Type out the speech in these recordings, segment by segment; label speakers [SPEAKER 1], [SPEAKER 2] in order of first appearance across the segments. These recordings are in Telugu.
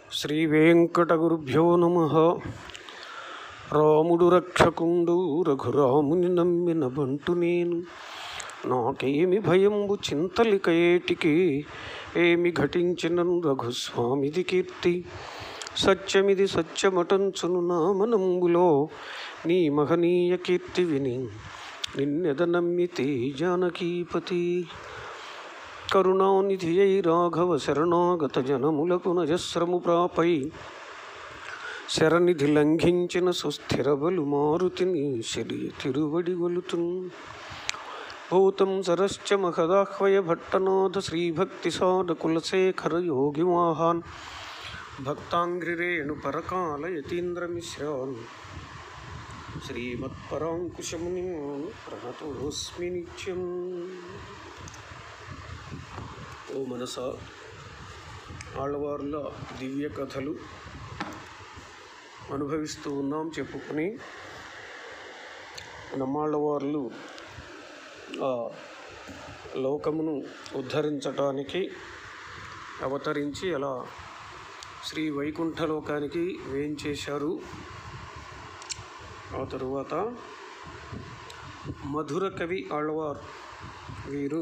[SPEAKER 1] శ్రీవేంకటగురుభ్యో నమ రాముడు రక్షకుండు రఘురాముని నమ్మిన బంటు నేను నాకేమి భయంబు చింతలిక ఏటికి ఏమి ఘటించినను రఘుస్వామిది కీర్తి సత్యమిది సత్యమటంచును నా మనంబులో నీ మహనీయ కీర్తి విని నిన్నెద నమ్మితే జానకీపతి కరుణానిధియై రాఘవ శరణాగత జనములకు నజస్రము ప్రాపై శరనిధి లంఘించిన సుస్థిర బలు మారుతిని శరీర తిరువడి వలుతున్ భూతం సరశ్చ మహదాహ్వయ భట్టనాథ శ్రీభక్తి సాధ కులశేఖర యోగి మహాన్ భక్తాంగ్రిరేణు పరకాల యతీంద్రమిశ్రాన్ శ్రీమత్పరాంకుశముని ప్రణతోస్మి నిత్యం ఓ మనస ఆళ్ళవార్ల దివ్య కథలు అనుభవిస్తూ ఉన్నాం చెప్పుకొని నమ్మాళ్ళవార్లు ఆ లోకమును ఉద్ధరించటానికి అవతరించి అలా శ్రీ వైకుంఠ లోకానికి వేయించేశారు ఆ తరువాత మధుర కవి ఆళ్వార్ వీరు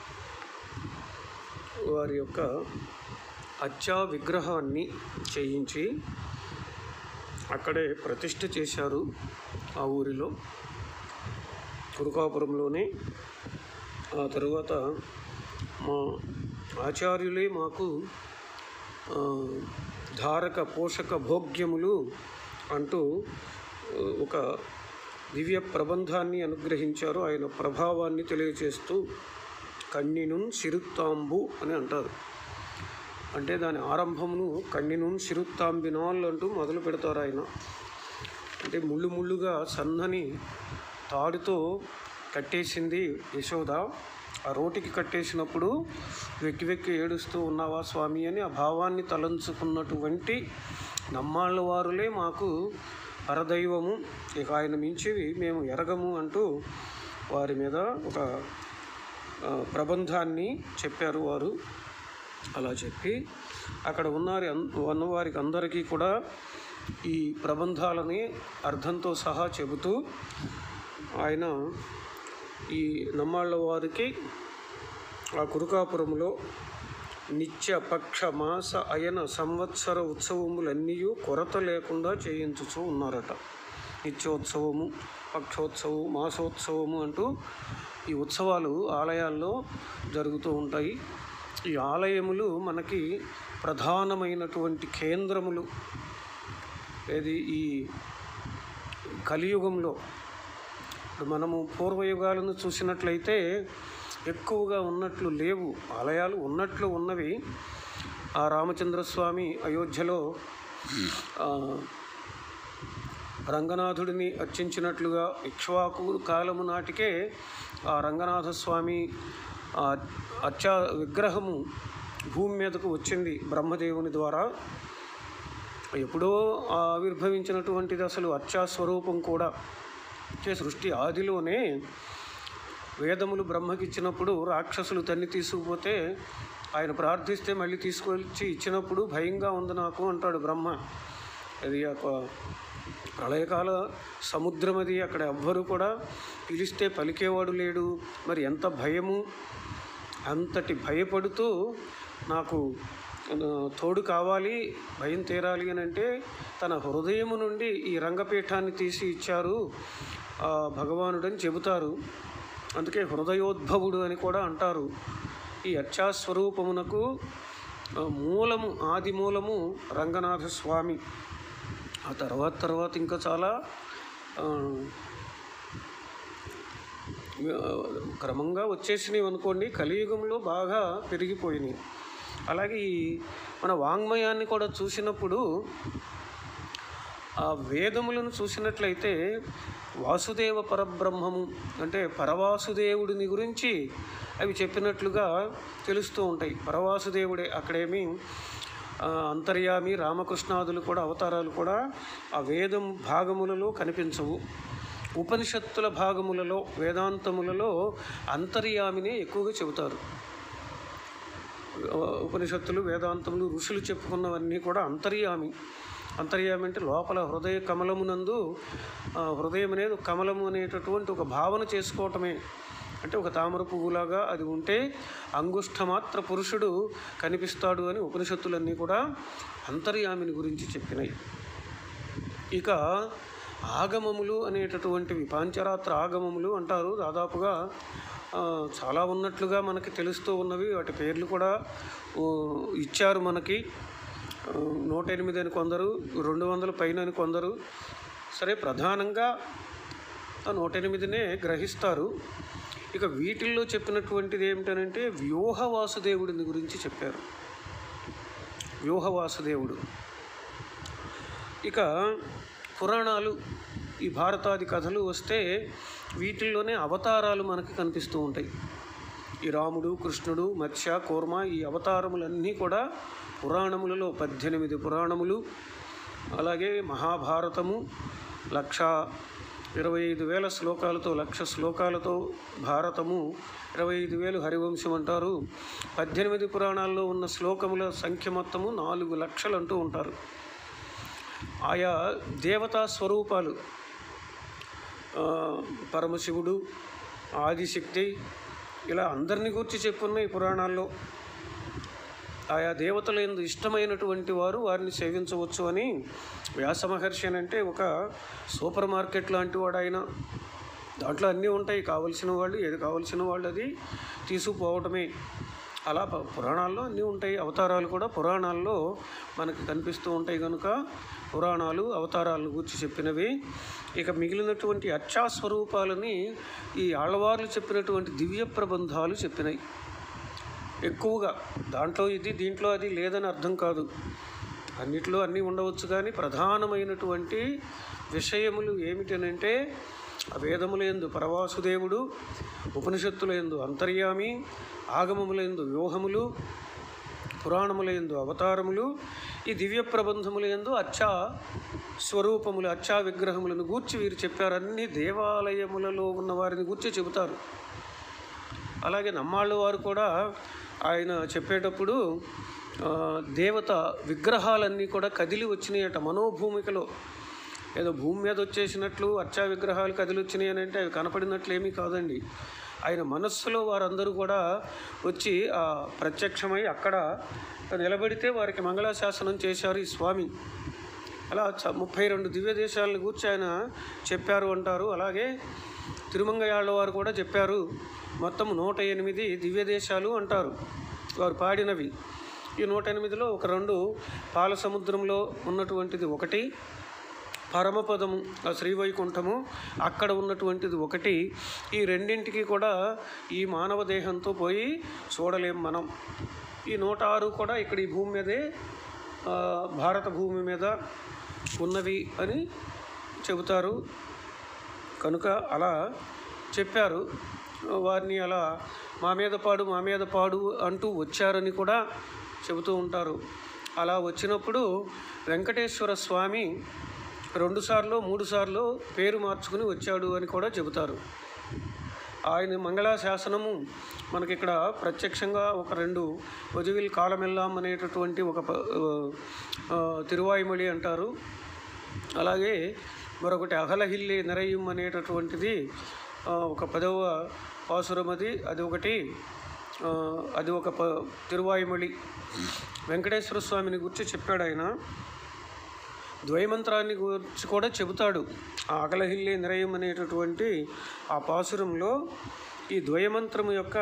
[SPEAKER 1] వారి యొక్క అచ్చా విగ్రహాన్ని చేయించి అక్కడే ప్రతిష్ఠ చేశారు ఆ ఊరిలో కురుకాపురంలోనే ఆ తరువాత మా ఆచార్యులే మాకు ఆ, ధారక పోషక భోగ్యములు అంటూ ఆ, ఒక దివ్య ప్రబంధాన్ని అనుగ్రహించారు ఆయన ప్రభావాన్ని తెలియచేస్తూ కన్నినున్ సిరుత్తాంబు అని అంటారు అంటే దాని ఆరంభమును కన్నినున్ సిరుత్తాంబినాల్ అంటూ మొదలు పెడతారు ఆయన అంటే ముళ్ళు ముళ్ళుగా సన్నని తాడుతో కట్టేసింది యశోద ఆ రోటికి కట్టేసినప్పుడు వెక్కి వెక్కి ఏడుస్తూ ఉన్నావా స్వామి అని ఆ భావాన్ని తలంచుకున్నటువంటి నమ్మాళ్ళ వారులే మాకు పరదైవము ఇక ఆయన మించి మేము ఎరగము అంటూ వారి మీద ఒక ఆ, ప్రబంధాన్ని చెప్పారు వారు అలా చెప్పి అక్కడ ఉన్నారు ఉన్నవారికి అందరికీ కూడా ఈ ప్రబంధాలని అర్థంతో సహా చెబుతూ ఆయన ఈ నమ్మాళ్ళ వారికి ఆ కురుకాపురంలో నిత్య పక్ష మాస అయన సంవత్సర ఉత్సవములన్నీ కొరత లేకుండా చేయించుతూ ఉన్నారట నిత్యోత్సవము పక్షోత్సవము మాసోత్సవము అంటూ ఈ ఉత్సవాలు ఆలయాల్లో జరుగుతూ ఉంటాయి ఈ ఆలయములు మనకి ప్రధానమైనటువంటి కేంద్రములు ఏది ఈ కలియుగంలో ఇప్పుడు మనము పూర్వయుగాలను చూసినట్లయితే ఎక్కువగా ఉన్నట్లు లేవు ఆలయాలు ఉన్నట్లు ఉన్నవి ఆ రామచంద్రస్వామి అయోధ్యలో ఆ, రంగనాథుడిని అర్చించినట్లుగా ఇక్ష్వాకు కాలము నాటికే ఆ రంగనాథ స్వామి ఆ అచ్చా విగ్రహము భూమి మీదకు వచ్చింది బ్రహ్మదేవుని ద్వారా ఎప్పుడో ఆవిర్భవించినటువంటిది అసలు అచ్చా స్వరూపం కూడా అంటే సృష్టి ఆదిలోనే వేదములు బ్రహ్మకిచ్చినప్పుడు రాక్షసులు తన్ని తీసుకుపోతే ఆయన ప్రార్థిస్తే మళ్ళీ తీసుకొచ్చి ఇచ్చినప్పుడు భయంగా ఉంది నాకు అంటాడు బ్రహ్మ అది ఒక ప్రళయకాల సముద్రం అది అక్కడ ఎవ్వరు కూడా పిలిస్తే పలికేవాడు లేడు మరి ఎంత భయము అంతటి భయపడుతూ నాకు ఆ, తోడు కావాలి భయం తీరాలి అని అంటే తన హృదయము నుండి ఈ రంగపీఠాన్ని తీసి ఇచ్చారు ఆ, భగవానుడని చెబుతారు అందుకే హృదయోద్భవుడు అని కూడా అంటారు ఈ అర్చాస్వరూపమునకు ఆ, మూలము ఆది మూలము రంగనాథ స్వామి ఆ తర్వాత తర్వాత ఇంకా చాలా ఆ, క్రమంగా వచ్చేసినవి అనుకోండి కలియుగంలో బాగా పెరిగిపోయినాయి అలాగే ఈ మన వాంగ్మయాన్ని కూడా చూసినప్పుడు ఆ వేదములను చూసినట్లయితే వాసుదేవ పరబ్రహ్మము అంటే పరవాసుదేవుడిని గురించి అవి చెప్పినట్లుగా తెలుస్తూ ఉంటాయి పరవాసుదేవుడే అక్కడేమి ఆ, అంతర్యామి రామకృష్ణాదులు కూడా అవతారాలు కూడా ఆ వేదం భాగములలో కనిపించవు ఉపనిషత్తుల భాగములలో వేదాంతములలో అంతర్యామినే ఎక్కువగా చెబుతారు ఆ, ఉపనిషత్తులు వేదాంతములు ఋషులు చెప్పుకున్నవన్నీ కూడా అంతర్యామి అంతర్యామి అంటే లోపల హృదయ కమలమునందు ఆ, హృదయం అనేది ఒక కమలము అనేటటువంటి ఒక భావన చేసుకోవటమే అంటే ఒక తామర పువ్వులాగా అది ఉంటే అంగుష్ఠమాత్ర పురుషుడు కనిపిస్తాడు అని ఉపనిషత్తులన్నీ కూడా అంతర్యామిని గురించి చెప్పినాయి ఇక ఆగమములు అనేటటువంటివి పాంచరాత్ర ఆగమములు అంటారు దాదాపుగా ఆ, చాలా ఉన్నట్లుగా మనకి తెలుస్తూ ఉన్నవి వాటి పేర్లు కూడా ఓ, ఇచ్చారు మనకి ఆ, నూట ఎనిమిది అని కొందరు రెండు వందల పైన అని కొందరు సరే ప్రధానంగా ఆ నూట ఎనిమిదినే గ్రహిస్తారు ఇక వీటిల్లో చెప్పినటువంటిది ఏమిటనంటే వ్యూహ వాసుదేవుడిని గురించి చెప్పారు వ్యూహ వాసుదేవుడు ఇక పురాణాలు ఈ భారతాది కథలు వస్తే వీటిల్లోనే అవతారాలు మనకి కనిపిస్తూ ఉంటాయి ఈ రాముడు కృష్ణుడు మత్స్య కూర్మ ఈ అవతారములన్నీ కూడా పురాణములలో పద్దెనిమిది పురాణములు అలాగే మహాభారతము లక్ష ఇరవై ఐదు వేల శ్లోకాలతో లక్ష శ్లోకాలతో భారతము ఇరవై ఐదు వేలు హరివంశం అంటారు పద్దెనిమిది పురాణాల్లో ఉన్న శ్లోకముల సంఖ్య మొత్తము నాలుగు లక్షలు అంటూ ఉంటారు ఆయా దేవతా స్వరూపాలు ఆ, పరమశివుడు ఆదిశక్తి ఇలా అందరినీ గురించి చెప్పున్నాయి పురాణాల్లో ఆయా దేవతల ఎందు ఇష్టమైనటువంటి వారు వారిని సేవించవచ్చు అని వ్యాస మహర్షి అని అంటే ఒక సూపర్ మార్కెట్ లాంటి వాడు ఆయన దాంట్లో అన్నీ ఉంటాయి కావలసిన వాళ్ళు ఏది కావలసిన వాళ్ళు అది తీసుకుపోవటమే అలా ప- పురాణాల్లో అన్నీ ఉంటాయి అవతారాలు కూడా పురాణాల్లో మనకి కనిపిస్తూ ఉంటాయి కనుక పురాణాలు అవతారాలను గురించి చెప్పినవి ఇక మిగిలినటువంటి అర్చా స్వరూపాలని ఈ ఆళ్వార్లు చెప్పినటువంటి దివ్య ప్రబంధాలు చెప్పినాయి ఎక్కువగా దాంట్లో ఇది దీంట్లో అది లేదని అర్థం కాదు అన్నిట్లో అన్నీ ఉండవచ్చు కానీ ప్రధానమైనటువంటి విషయములు ఏమిటనంటే వేదములందు పరవాసుదేవుడు ఉపనిషత్తులందు అంతర్యామి ఆగమములందు వ్యూహములు పురాణములందు అవతారములు ఈ దివ్య ప్రబంధములందు అచ్చా స్వరూపములు అచ్చా విగ్రహములను గూర్చి వీరు చెప్పారు అన్ని దేవాలయములలో ఉన్న వారిని గూర్చి చెబుతారు అలాగే నమ్మాళ్ళ వారు కూడా ఆయన చెప్పేటప్పుడు ఆ, దేవత విగ్రహాలన్నీ కూడా కదిలి వచ్చినాయట మనోభూమికలో ఏదో భూమి మీద వచ్చేసినట్లు అచ్చా విగ్రహాలు కదిలి వచ్చినాయి అని అంటే అవి కనపడినట్లు ఏమీ కాదండి ఆయన మనస్సులో వారందరూ కూడా వచ్చి ఆ ప్రత్యక్షమై అక్కడ నిలబడితే వారికి మంగళాశాసనం చేశారు ఈ స్వామి అలా చ- ముప్పై రెండు దివ్య దేశాలను గూర్చి ఆయన చెప్పారు అంటారు అలాగే తిరుమంగయాళ్ళ వారు కూడా చెప్పారు మొత్తం నూట ఎనిమిది దివ్య దేశాలు అంటారు వారు పాడినవి ఈ నూట ఎనిమిదిలో ఒక రెండు పాల సముద్రంలో ఉన్నటువంటిది ఒకటి పరమపదము ఆ శ్రీవైకుంఠము అక్కడ ఉన్నటువంటిది ఒకటి ఈ రెండింటికి కూడా ఈ మానవ దేహంతో పోయి చూడలేం మనం ఈ నూట ఆరు కూడా ఇక్కడ ఈ భూమి మీదే ఆ, భారత భూమి మీద ఉన్నవి అని చెబుతారు కనుక అలా చెప్పారు వారిని అలా మా మీద పాడు మా మీద పాడు అంటూ వచ్చారని కూడా చెబుతూ ఉంటారు అలా వచ్చినప్పుడు వెంకటేశ్వర స్వామి రెండుసార్లు మూడు సార్లు పేరు మార్చుకుని వచ్చాడు అని కూడా చెబుతారు ఆయన మంగళాశాసనము మనకి ఇక్కడ ప్రత్యక్షంగా ఒక రెండు వజువిల్ కాలమెల్లాం అనేటటువంటి ఒక ప- ఆ, తిరువాయిమొళి అంటారు అలాగే మరొకటి అహలహిల్లి నిరయం అనేటటువంటిది ఆ, ఒక పదవ పాసురం అది అది ఒకటి ఆ, అది ఒక ప తిరువాయిమొళి వెంకటేశ్వర స్వామిని గురించి చెప్పాడు ఆయన ద్వైమంత్రాన్ని గురించి కూడా చెబుతాడు ఆ అగలహిల్లి నిరయం అనేటటువంటి ఆ పాసురంలో ఈ ద్వయమంత్రము యొక్క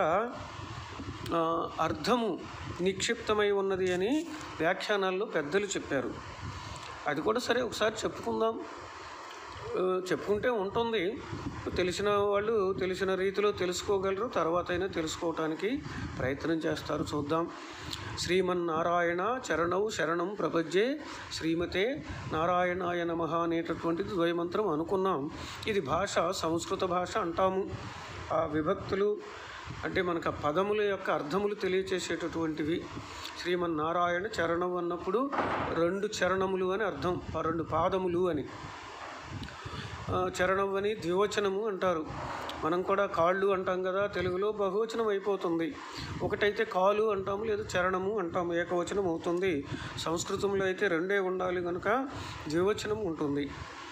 [SPEAKER 1] ఆ, అర్థము నిక్షిప్తమై ఉన్నది అని వ్యాఖ్యానాల్లో పెద్దలు చెప్పారు అది కూడా సరే ఒకసారి చెప్పుకుందాం ఆ, చెప్పుకుంటే ఉంటుంది తెలిసిన వాళ్ళు తెలిసిన రీతిలో తెలుసుకోగలరు తర్వాత అయినా తెలుసుకోవటానికి ప్రయత్నం చేస్తారు చూద్దాం శ్రీమన్నారాయణ చరణౌ శరణం ప్రపంచే శ్రీమతే నారాయణాయ నమ అనేటటువంటిది ద్వయమంత్రం అనుకున్నాం ఇది భాష సంస్కృత భాష అంటాము ఆ విభక్తులు అంటే మనకు ఆ పదముల యొక్క అర్థములు తెలియచేసేటటువంటివి శ్రీమన్నారాయణ చరణం అన్నప్పుడు రెండు చరణములు అని అర్థం ఆ రెండు పాదములు అని ఆ, చరణం అని ద్వివచనము అంటారు మనం కూడా కాళ్ళు అంటాం కదా తెలుగులో బహువచనం అయిపోతుంది ఒకటైతే కాలు అంటాము లేదా చరణము అంటాము ఏకవచనం అవుతుంది సంస్కృతంలో అయితే రెండే ఉండాలి కనుక ద్వివచనం ఉంటుంది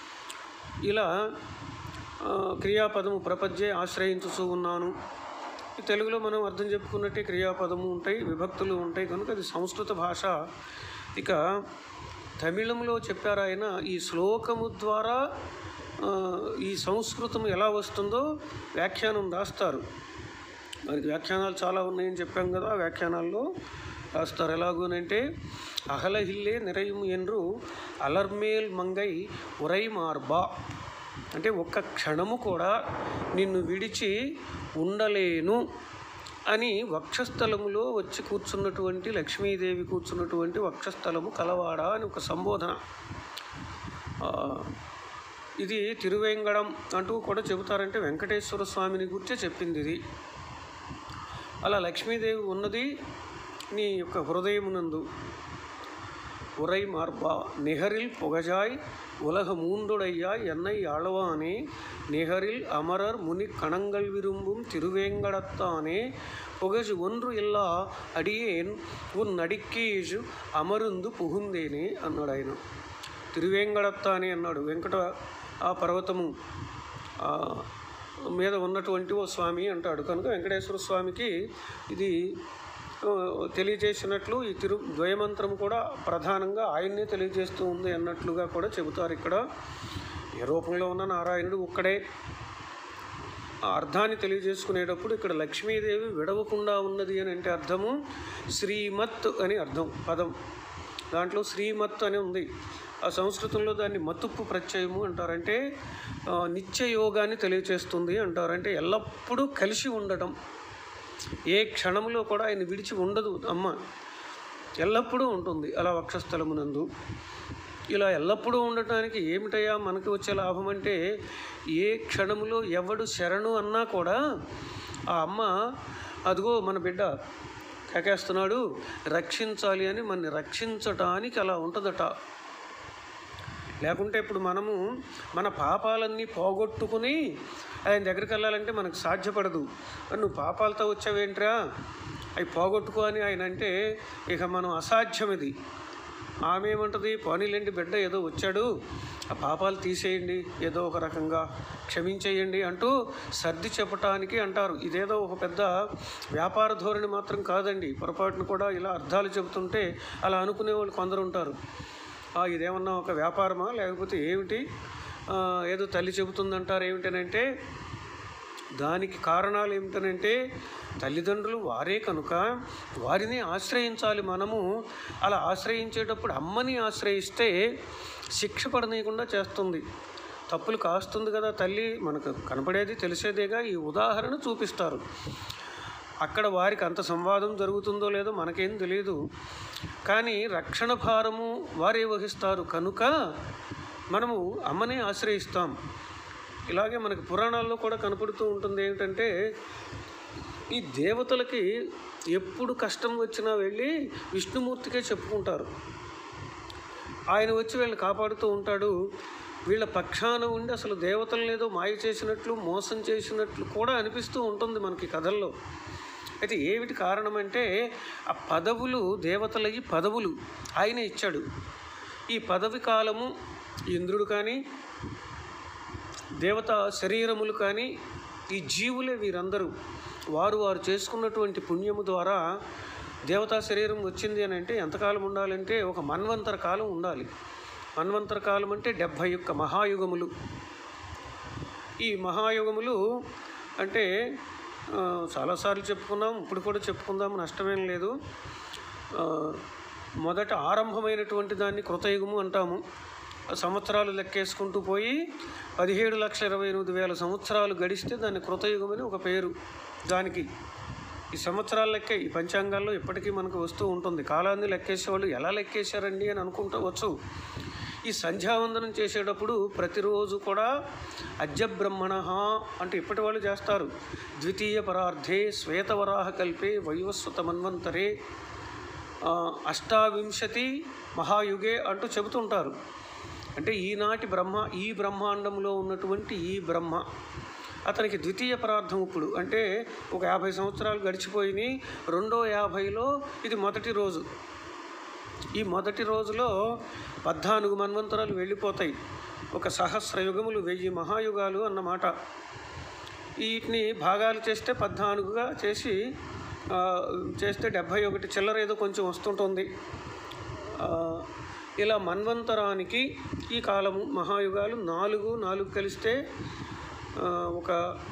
[SPEAKER 1] ఇలా ఆ, క్రియాపదము ప్రపంచే ఆశ్రయించుతూ ఉన్నాను ఈ తెలుగులో మనం అర్థం చెప్పుకున్నట్టే క్రియాపదము ఉంటాయి విభక్తులు ఉంటాయి కనుక అది సంస్కృత భాష ఇక తమిళంలో చెప్పారు ఆయన ఈ శ్లోకము ద్వారా ఆ, ఈ సంస్కృతం ఎలా వస్తుందో వ్యాఖ్యానం రాస్తారు మనకి వ్యాఖ్యానాలు చాలా ఉన్నాయని చెప్పాం కదా ఆ వ్యాఖ్యానాల్లో రాస్తారు ఎలాగోనంటే అహలహిల్లే నిరయం ఎన్రు అలర్మేల్ మంగై ఉరై మార్బా అంటే ఒక్క క్షణము కూడా నిన్ను విడిచి ఉండలేను అని వక్షస్థలములో వచ్చి కూర్చున్నటువంటి లక్ష్మీదేవి కూర్చున్నటువంటి వక్షస్థలము కలవాడ అని ఒక సంబోధన ఆ, ఇది తిరువేంగడం అంటూ కూడా చెబుతారంటే వెంకటేశ్వర స్వామిని గురించే చెప్పింది ఇది అలా లక్ష్మీదేవి ఉన్నది నీ యొక్క హృదయమునందు உரை மார்பா நிகரில் புகழாய் உலக மூண்டுடையாய் என்னை ஆளவானே நிகரில் அமரர் முனி கணங்கள் விரும்பும் திருவேங்கடத்தானே புகழ் ஒன்று இல்லா అడియేన్ ఉన్ నడికేజు అమరుందు పుహుందేనే అన్నాడు ఆయన తిరువేంగడత్తానే అన్నాడు వెంకట ఆ పర్వతము ఆ మీద ఉన్నటువంటి ఓ స్వామి అంటాడు కనుక వెంకటేశ్వర స్వామికి ఇది ఆ, తెలియజేసినట్లు ఈ తిరు ద్వయమంత్రం కూడా ప్రధానంగా ఆయన్నే తెలియజేస్తూ ఉంది అన్నట్లుగా కూడా చెబుతారు ఇక్కడ ఏ రూపంలో ఉన్న నారాయణుడు ఒక్కడే ఆ అర్థాన్ని తెలియజేసుకునేటప్పుడు ఇక్కడ లక్ష్మీదేవి విడవకుండా ఉన్నది అని అంటే అర్థము శ్రీమత్ అని అర్థం పదం దాంట్లో శ్రీమత్ అని ఉంది ఆ సంస్కృతంలో దాన్ని మతుప్పు ప్రత్యయము అంటారంటే ఆ, నిత్య యోగాన్ని తెలియచేస్తుంది అంటారంటే ఎల్లప్పుడూ కలిసి ఉండటం ఏ క్షణంలో కూడా ఆయన విడిచి ఉండదు అమ్మ ఎల్లప్పుడూ ఉంటుంది అలా వక్షస్థలమునందు ఇలా ఎల్లప్పుడూ ఉండటానికి ఏమిటయ్యా మనకి వచ్చే లాభం అంటే ఏ క్షణంలో ఎవడు శరణు అన్నా కూడా ఆ అమ్మ అదిగో మన బిడ్డ కేకేస్తున్నాడు రక్షించాలి అని మనని రక్షించటానికి అలా ఉంటుందట లేకుంటే ఇప్పుడు మనము మన పాపాలన్నీ పోగొట్టుకుని ఆయన దగ్గరికి వెళ్ళాలంటే మనకు సాధ్యపడదు మరి నువ్వు పాపాలతో వచ్చావేంట్రా అవి పోగొట్టుకో అని ఆయన అంటే ఇక మనం అసాధ్యం ఇది ఆమె ఏమంటుంది పోనీలేండి బిడ్డ ఏదో వచ్చాడు ఆ పాపాలు తీసేయండి ఏదో ఒక రకంగా క్షమించేయండి అంటూ సర్ది చెప్పటానికి అంటారు ఇదేదో ఒక పెద్ద వ్యాపార ధోరణి మాత్రం కాదండి పొరపాటును కూడా ఇలా అర్థాలు చెబుతుంటే అలా అనుకునే వాళ్ళు కొందరు ఉంటారు "ఆ, ఇదేమన్నా ఒక వ్యాపారమా లేకపోతే ఏమిటి ఆ, ఏదో తల్లి చెబుతుందంటారు ఏమిటనంటే దానికి కారణాలు ఏమిటనంటే తల్లిదండ్రులు వారే కనుక వారిని ఆశ్రయించాలి మనము అలా ఆశ్రయించేటప్పుడు అమ్మని ఆశ్రయిస్తే శిక్ష పడనీయకుండా చేస్తుంది తప్పులు కాస్తుంది కదా తల్లి మనకు కనపడేది తెలిసేదేగా ఈ ఉదాహరణ చూపిస్తారు అక్కడ వారికి అంత సంవాదం జరుగుతుందో లేదో మనకేం తెలియదు కానీ రక్షణ భారము వారే వహిస్తారు కనుక మనము అమ్మనే ఆశ్రయిస్తాం ఇలాగే మనకి పురాణాల్లో కూడా కనపడుతూ ఉంటుంది ఏమిటంటే ఈ దేవతలకి ఎప్పుడు కష్టం వచ్చినా వెళ్ళి విష్ణుమూర్తికే చెప్పుకుంటారు ఆయన వచ్చి వీళ్ళని కాపాడుతూ ఉంటాడు వీళ్ళ పక్షాన ఉండి అసలు దేవతలను ఏదో మాయ చేసినట్లు మోసం చేసినట్లు కూడా అనిపిస్తూ ఉంటుంది మనకి కథల్లో అయితే ఏమిటి కారణం అంటే ఆ పదవులు దేవతలకి పదవులు ఆయన ఇచ్చాడు ఈ పదవి కాలము ఇంద్రుడు కానీ దేవత శరీరములు కానీ ఈ జీవులే వీరందరూ వారు వారు చేసుకున్నటువంటి పుణ్యము ద్వారా దేవతా శరీరం వచ్చింది అని అంటే ఎంతకాలం ఉండాలంటే ఒక మన్వంతర కాలం ఉండాలి మన్వంతర కాలం అంటే డెబ్భై యొక్క మహాయుగములు ఈ మహాయుగములు అంటే ఆ, చాలాసార్లు చెప్పుకున్నాం ఇప్పుడు కూడా చెప్పుకుందాం నష్టమేం లేదు ఆ, మొదట ఆరంభమైనటువంటి దాన్ని కృతయుగము అంటాము ఆ సంవత్సరాలు లెక్కేసుకుంటూ పోయి పదిహేడు లక్షల ఇరవై ఎనిమిది వేల సంవత్సరాలు గడిస్తే దాన్ని కృతయుగం అని ఒక పేరు దానికి ఈ సంవత్సరాల లెక్క ఈ పంచాంగాల్లో ఇప్పటికీ మనకు వస్తూ ఉంటుంది కాలాన్ని లెక్కేసేవాళ్ళు ఎలా లెక్కేశారండి అని అనుకుంటవచ్చు ఈ సంధ్యావందనం చేసేటప్పుడు ప్రతిరోజు కూడా అజ్యబ్రహ్మణ అంటే ఇప్పటి వాళ్ళు చేస్తారు ద్వితీయ పరార్థే శ్వేతవరాహ కల్పే వైవస్వత మన్వంతరే ఆ, అష్టావింశతి మహాయుగే అంటూ చెబుతుంటారు అంటే ఈనాటి బ్రహ్మ ఈ బ్రహ్మాండంలో ఉన్నటువంటి ఈ బ్రహ్మ అతనికి ద్వితీయ పరార్థం ఇప్పుడు అంటే ఒక యాభై సంవత్సరాలు గడిచిపోయినాయి రెండో యాభైలో ఇది మొదటి రోజు ఈ మొదటి రోజులో పద్నాలుగు మన్వంతరాలు వెళ్ళిపోతాయి ఒక సహస్ర యుగములు వెయ్యి మహాయుగాలు అన్నమాట వీటిని భాగాలు చేస్తే పద్నాలుగుగా చేసి ఆ, చేస్తే డెబ్భై ఒకటి చిల్లర ఏదో కొంచెం వస్తుంటుంది ఆ, ఇలా మన్వంతరానికి ఈ కాలము మహాయుగాలు నాలుగు నాలుగు కలిస్తే ఆ, ఒక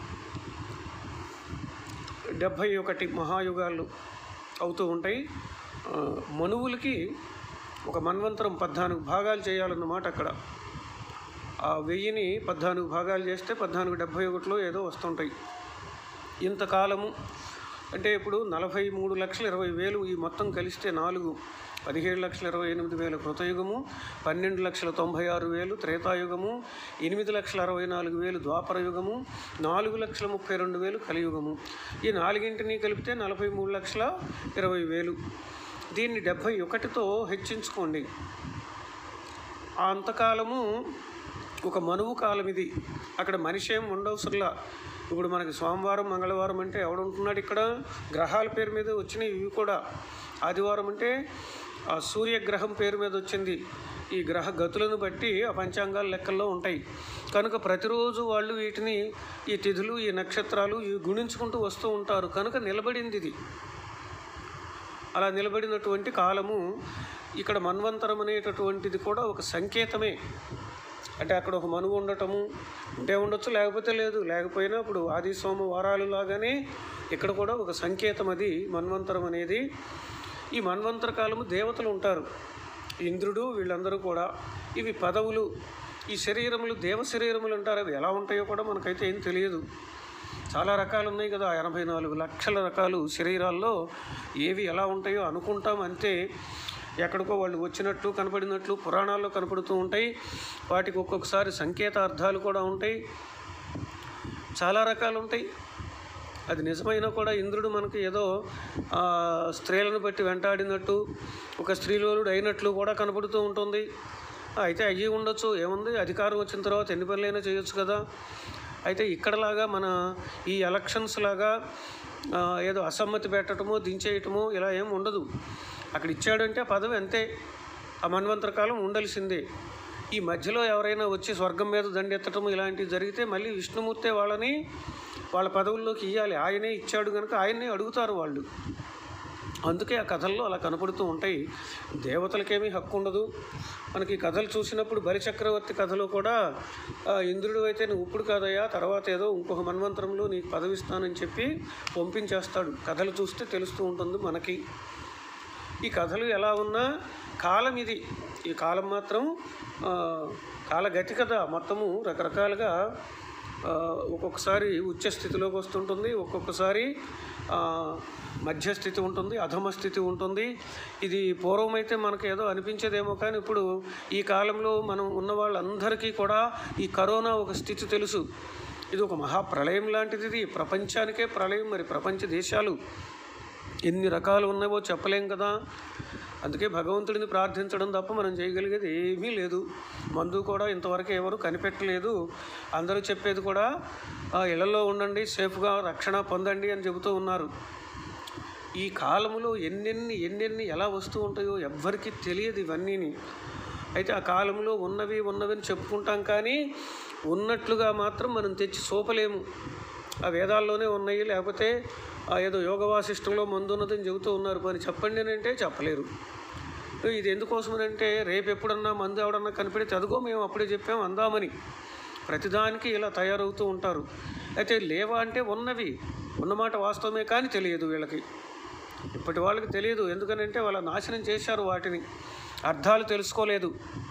[SPEAKER 1] డెబ్భై ఒకటి మహాయుగాలు అవుతూ ఉంటాయి ఆ, మనువులకి ఒక మన్వంతరం పద్నాలుగు భాగాలు చేయాలన్నమాట అక్కడ ఆ వెయ్యిని పద్నాలుగు భాగాలు చేస్తే పద్నాలుగు డెబ్భై ఒకటిలో ఏదో వస్తుంటాయి ఇంతకాలము అంటే ఇప్పుడు నలభై మూడు లక్షల ఇరవై వేలు ఈ మొత్తం కలిస్తే నాలుగు పదిహేడు లక్షల ఇరవై ఎనిమిది వేల కృతయుగము పన్నెండు లక్షల తొంభై ఆరు వేలు త్రేతాయుగము ఎనిమిది లక్షల అరవై నాలుగు వేలు ద్వాపర యుగము నాలుగు లక్షల ముప్పై రెండు వేలు కలియుగము ఈ నాలుగింటిని కలిపితే నలభై మూడు లక్షల ఇరవై వేలు దీన్ని డెబ్భై ఒకటితో హెచ్చించుకోండి ఆ అంతకాలము ఒక మనువు కాలం ఇది అక్కడ మనిషి ఏం ఉండవసరంలా ఇప్పుడు మనకి సోమవారం మంగళవారం అంటే ఎవడుంటున్నాడు ఇక్కడ గ్రహాల పేరు మీద వచ్చినాయి ఇవి కూడా ఆదివారం అంటే ఆ సూర్యగ్రహం పేరు మీద వచ్చింది ఈ గ్రహ గతులను బట్టి ఆ పంచాంగాల లెక్కల్లో ఉంటాయి కనుక ప్రతిరోజు వాళ్ళు వీటిని ఈ తిథులు ఈ నక్షత్రాలు ఇవి గుణించుకుంటూ వస్తూ ఉంటారు కనుక నిలబడింది ఇది అలా నిలబడినటువంటి కాలము ఇక్కడ మన్వంతరం అనేటటువంటిది కూడా ఒక సంకేతమే అంటే అక్కడ ఒక మనువు ఉండటము ఉంటే ఉండొచ్చు లేకపోతే లేదు లేకపోయినా ఇప్పుడు ఆది సోమ వారాలు లాగానే ఇక్కడ కూడా ఒక సంకేతం అది మన్వంతరం అనేది ఈ మన్వంతర కాలము దేవతలు ఉంటారు ఇంద్రుడు వీళ్ళందరూ కూడా ఇవి పదవులు ఈ శరీరములు దేవ శరీరములు అంటారు అవి ఎలా ఉంటాయో కూడా మనకైతే ఏం తెలియదు చాలా రకాలు ఉన్నాయి కదా ఎనభై నాలుగు లక్షల రకాలు శరీరాల్లో ఏవి ఎలా ఉంటాయో అనుకుంటాం అంతే ఎక్కడికో వాళ్ళు వచ్చినట్లు కనపడినట్లు పురాణాల్లో కనపడుతూ ఉంటాయి వాటికి ఒక్కొక్కసారి సంకేతార్థాలు కూడా ఉంటాయి చాలా రకాలు ఉంటాయి అది నిజమైనా కూడా ఇంద్రుడు మనకి ఏదో ఆ, స్త్రీలను బట్టి వెంటాడినట్టు ఒక స్త్రీలోలుడు అయినట్లు కూడా కనపడుతూ ఉంటుంది అయితే అయ్యి ఉండొచ్చు ఏముంది అధికారం వచ్చిన తర్వాత ఎన్ని పనులైనా చేయొచ్చు కదా అయితే ఇక్కడలాగా మన ఈ ఎలక్షన్స్ లాగా ఆ, ఏదో అసమ్మతి పెట్టడమో దించేయటమో ఇలా ఏం ఉండదు అక్కడ ఇచ్చాడంటే ఆ పదవి అంతే ఆ మన్వంతర కాలం ఉండాల్సిందే ఈ మధ్యలో ఎవరైనా వచ్చి స్వర్గం మీద దండెత్తటం ఇలాంటివి జరిగితే మళ్ళీ విష్ణుమూర్తే వాళ్ళని వాళ్ళ పదవుల్లోకి ఇవ్వాలి ఆయనే ఇచ్చాడు కనుక ఆయన్నే అడుగుతారు వాళ్ళు అందుకే ఆ కథల్లో అలా కనపడుతూ ఉంటాయి దేవతలకేమీ హక్కు ఉండదు మనకి ఈ కథలు చూసినప్పుడు బలిచక్రవర్తి కథలో కూడా ఆ, ఇంద్రుడు అయితే నువ్వు ఇప్పుడు కాదయ్యా తర్వాత ఏదో ఇంకొక మన్వంతరంలో నీకు పదవిస్తానని చెప్పి పంపించేస్తాడు కథలు చూస్తే తెలుస్తూ ఉంటుంది మనకి ఈ కథలు ఎలా ఉన్నా కాలం ఇది ఈ కాలం మాత్రం ఆ, కాలగతి కదా మొత్తము రకరకాలుగా ఆ, ఒక్కొక్కసారి ఉచ్చ స్థితిలోకి వస్తుంటుంది ఒక్కొక్కసారి ఆ, మధ్యస్థితి ఉంటుంది అధమ స్థితి ఉంటుంది ఇది పూర్వమైతే మనకు ఏదో అనిపించేదేమో కానీ ఇప్పుడు ఈ కాలంలో మనం ఉన్న వాళ్ళందరికీ కూడా ఈ కరోనా ఒక స్థితి తెలుసు ఇది ఒక మహాప్రళయం లాంటిది ఇది ప్రపంచానికే ప్రళయం మరి ప్రపంచ దేశాలు ఎన్ని రకాలు ఉన్నావో చెప్పలేం కదా అందుకే భగవంతుడిని ప్రార్థించడం తప్ప మనం చేయగలిగేది ఏమీ లేదు మందు కూడా ఇంతవరకు ఎవరు కనిపెట్టలేదు అందరూ చెప్పేది కూడా "ఆ, ఇళ్లలో ఉండండి సేఫ్గా రక్షణ పొందండి అని చెబుతూ ఉన్నారు ఈ కాలములో ఎన్నెన్ని ఎన్నెన్ని ఎలా వస్తూ ఉంటాయో ఎవ్వరికీ తెలియదు ఇవన్నీని అయితే ఆ కాలంలో ఉన్నవి ఉన్నవి అని చెప్పుకుంటాం కానీ ఉన్నట్లుగా మాత్రం మనం తెచ్చి సోపలేము ఆ వేదాల్లోనే ఉన్నాయి లేకపోతే ఆ ఏదో యోగ వాసిష్టంలో మందు ఉన్నదని చెబుతూ ఉన్నారు పని చెప్పండి అని అంటే చెప్పలేరు ఇది ఎందుకోసమనంటే రేపు ఎప్పుడన్నా మందు ఎవడన్నా కనిపెడితే అదిగో మేము అప్పుడే చెప్పాం అందామని ప్రతిదానికి ఇలా తయారవుతూ ఉంటారు అయితే లేవా అంటే ఉన్నవి ఉన్నమాట వాస్తవమే కానీ తెలియదు వీళ్ళకి ఇప్పటి వాళ్ళకి తెలియదు ఎందుకనంటే వాళ్ళ నాశనం చేశారు వాటిని అర్థాలు తెలుసుకోలేదు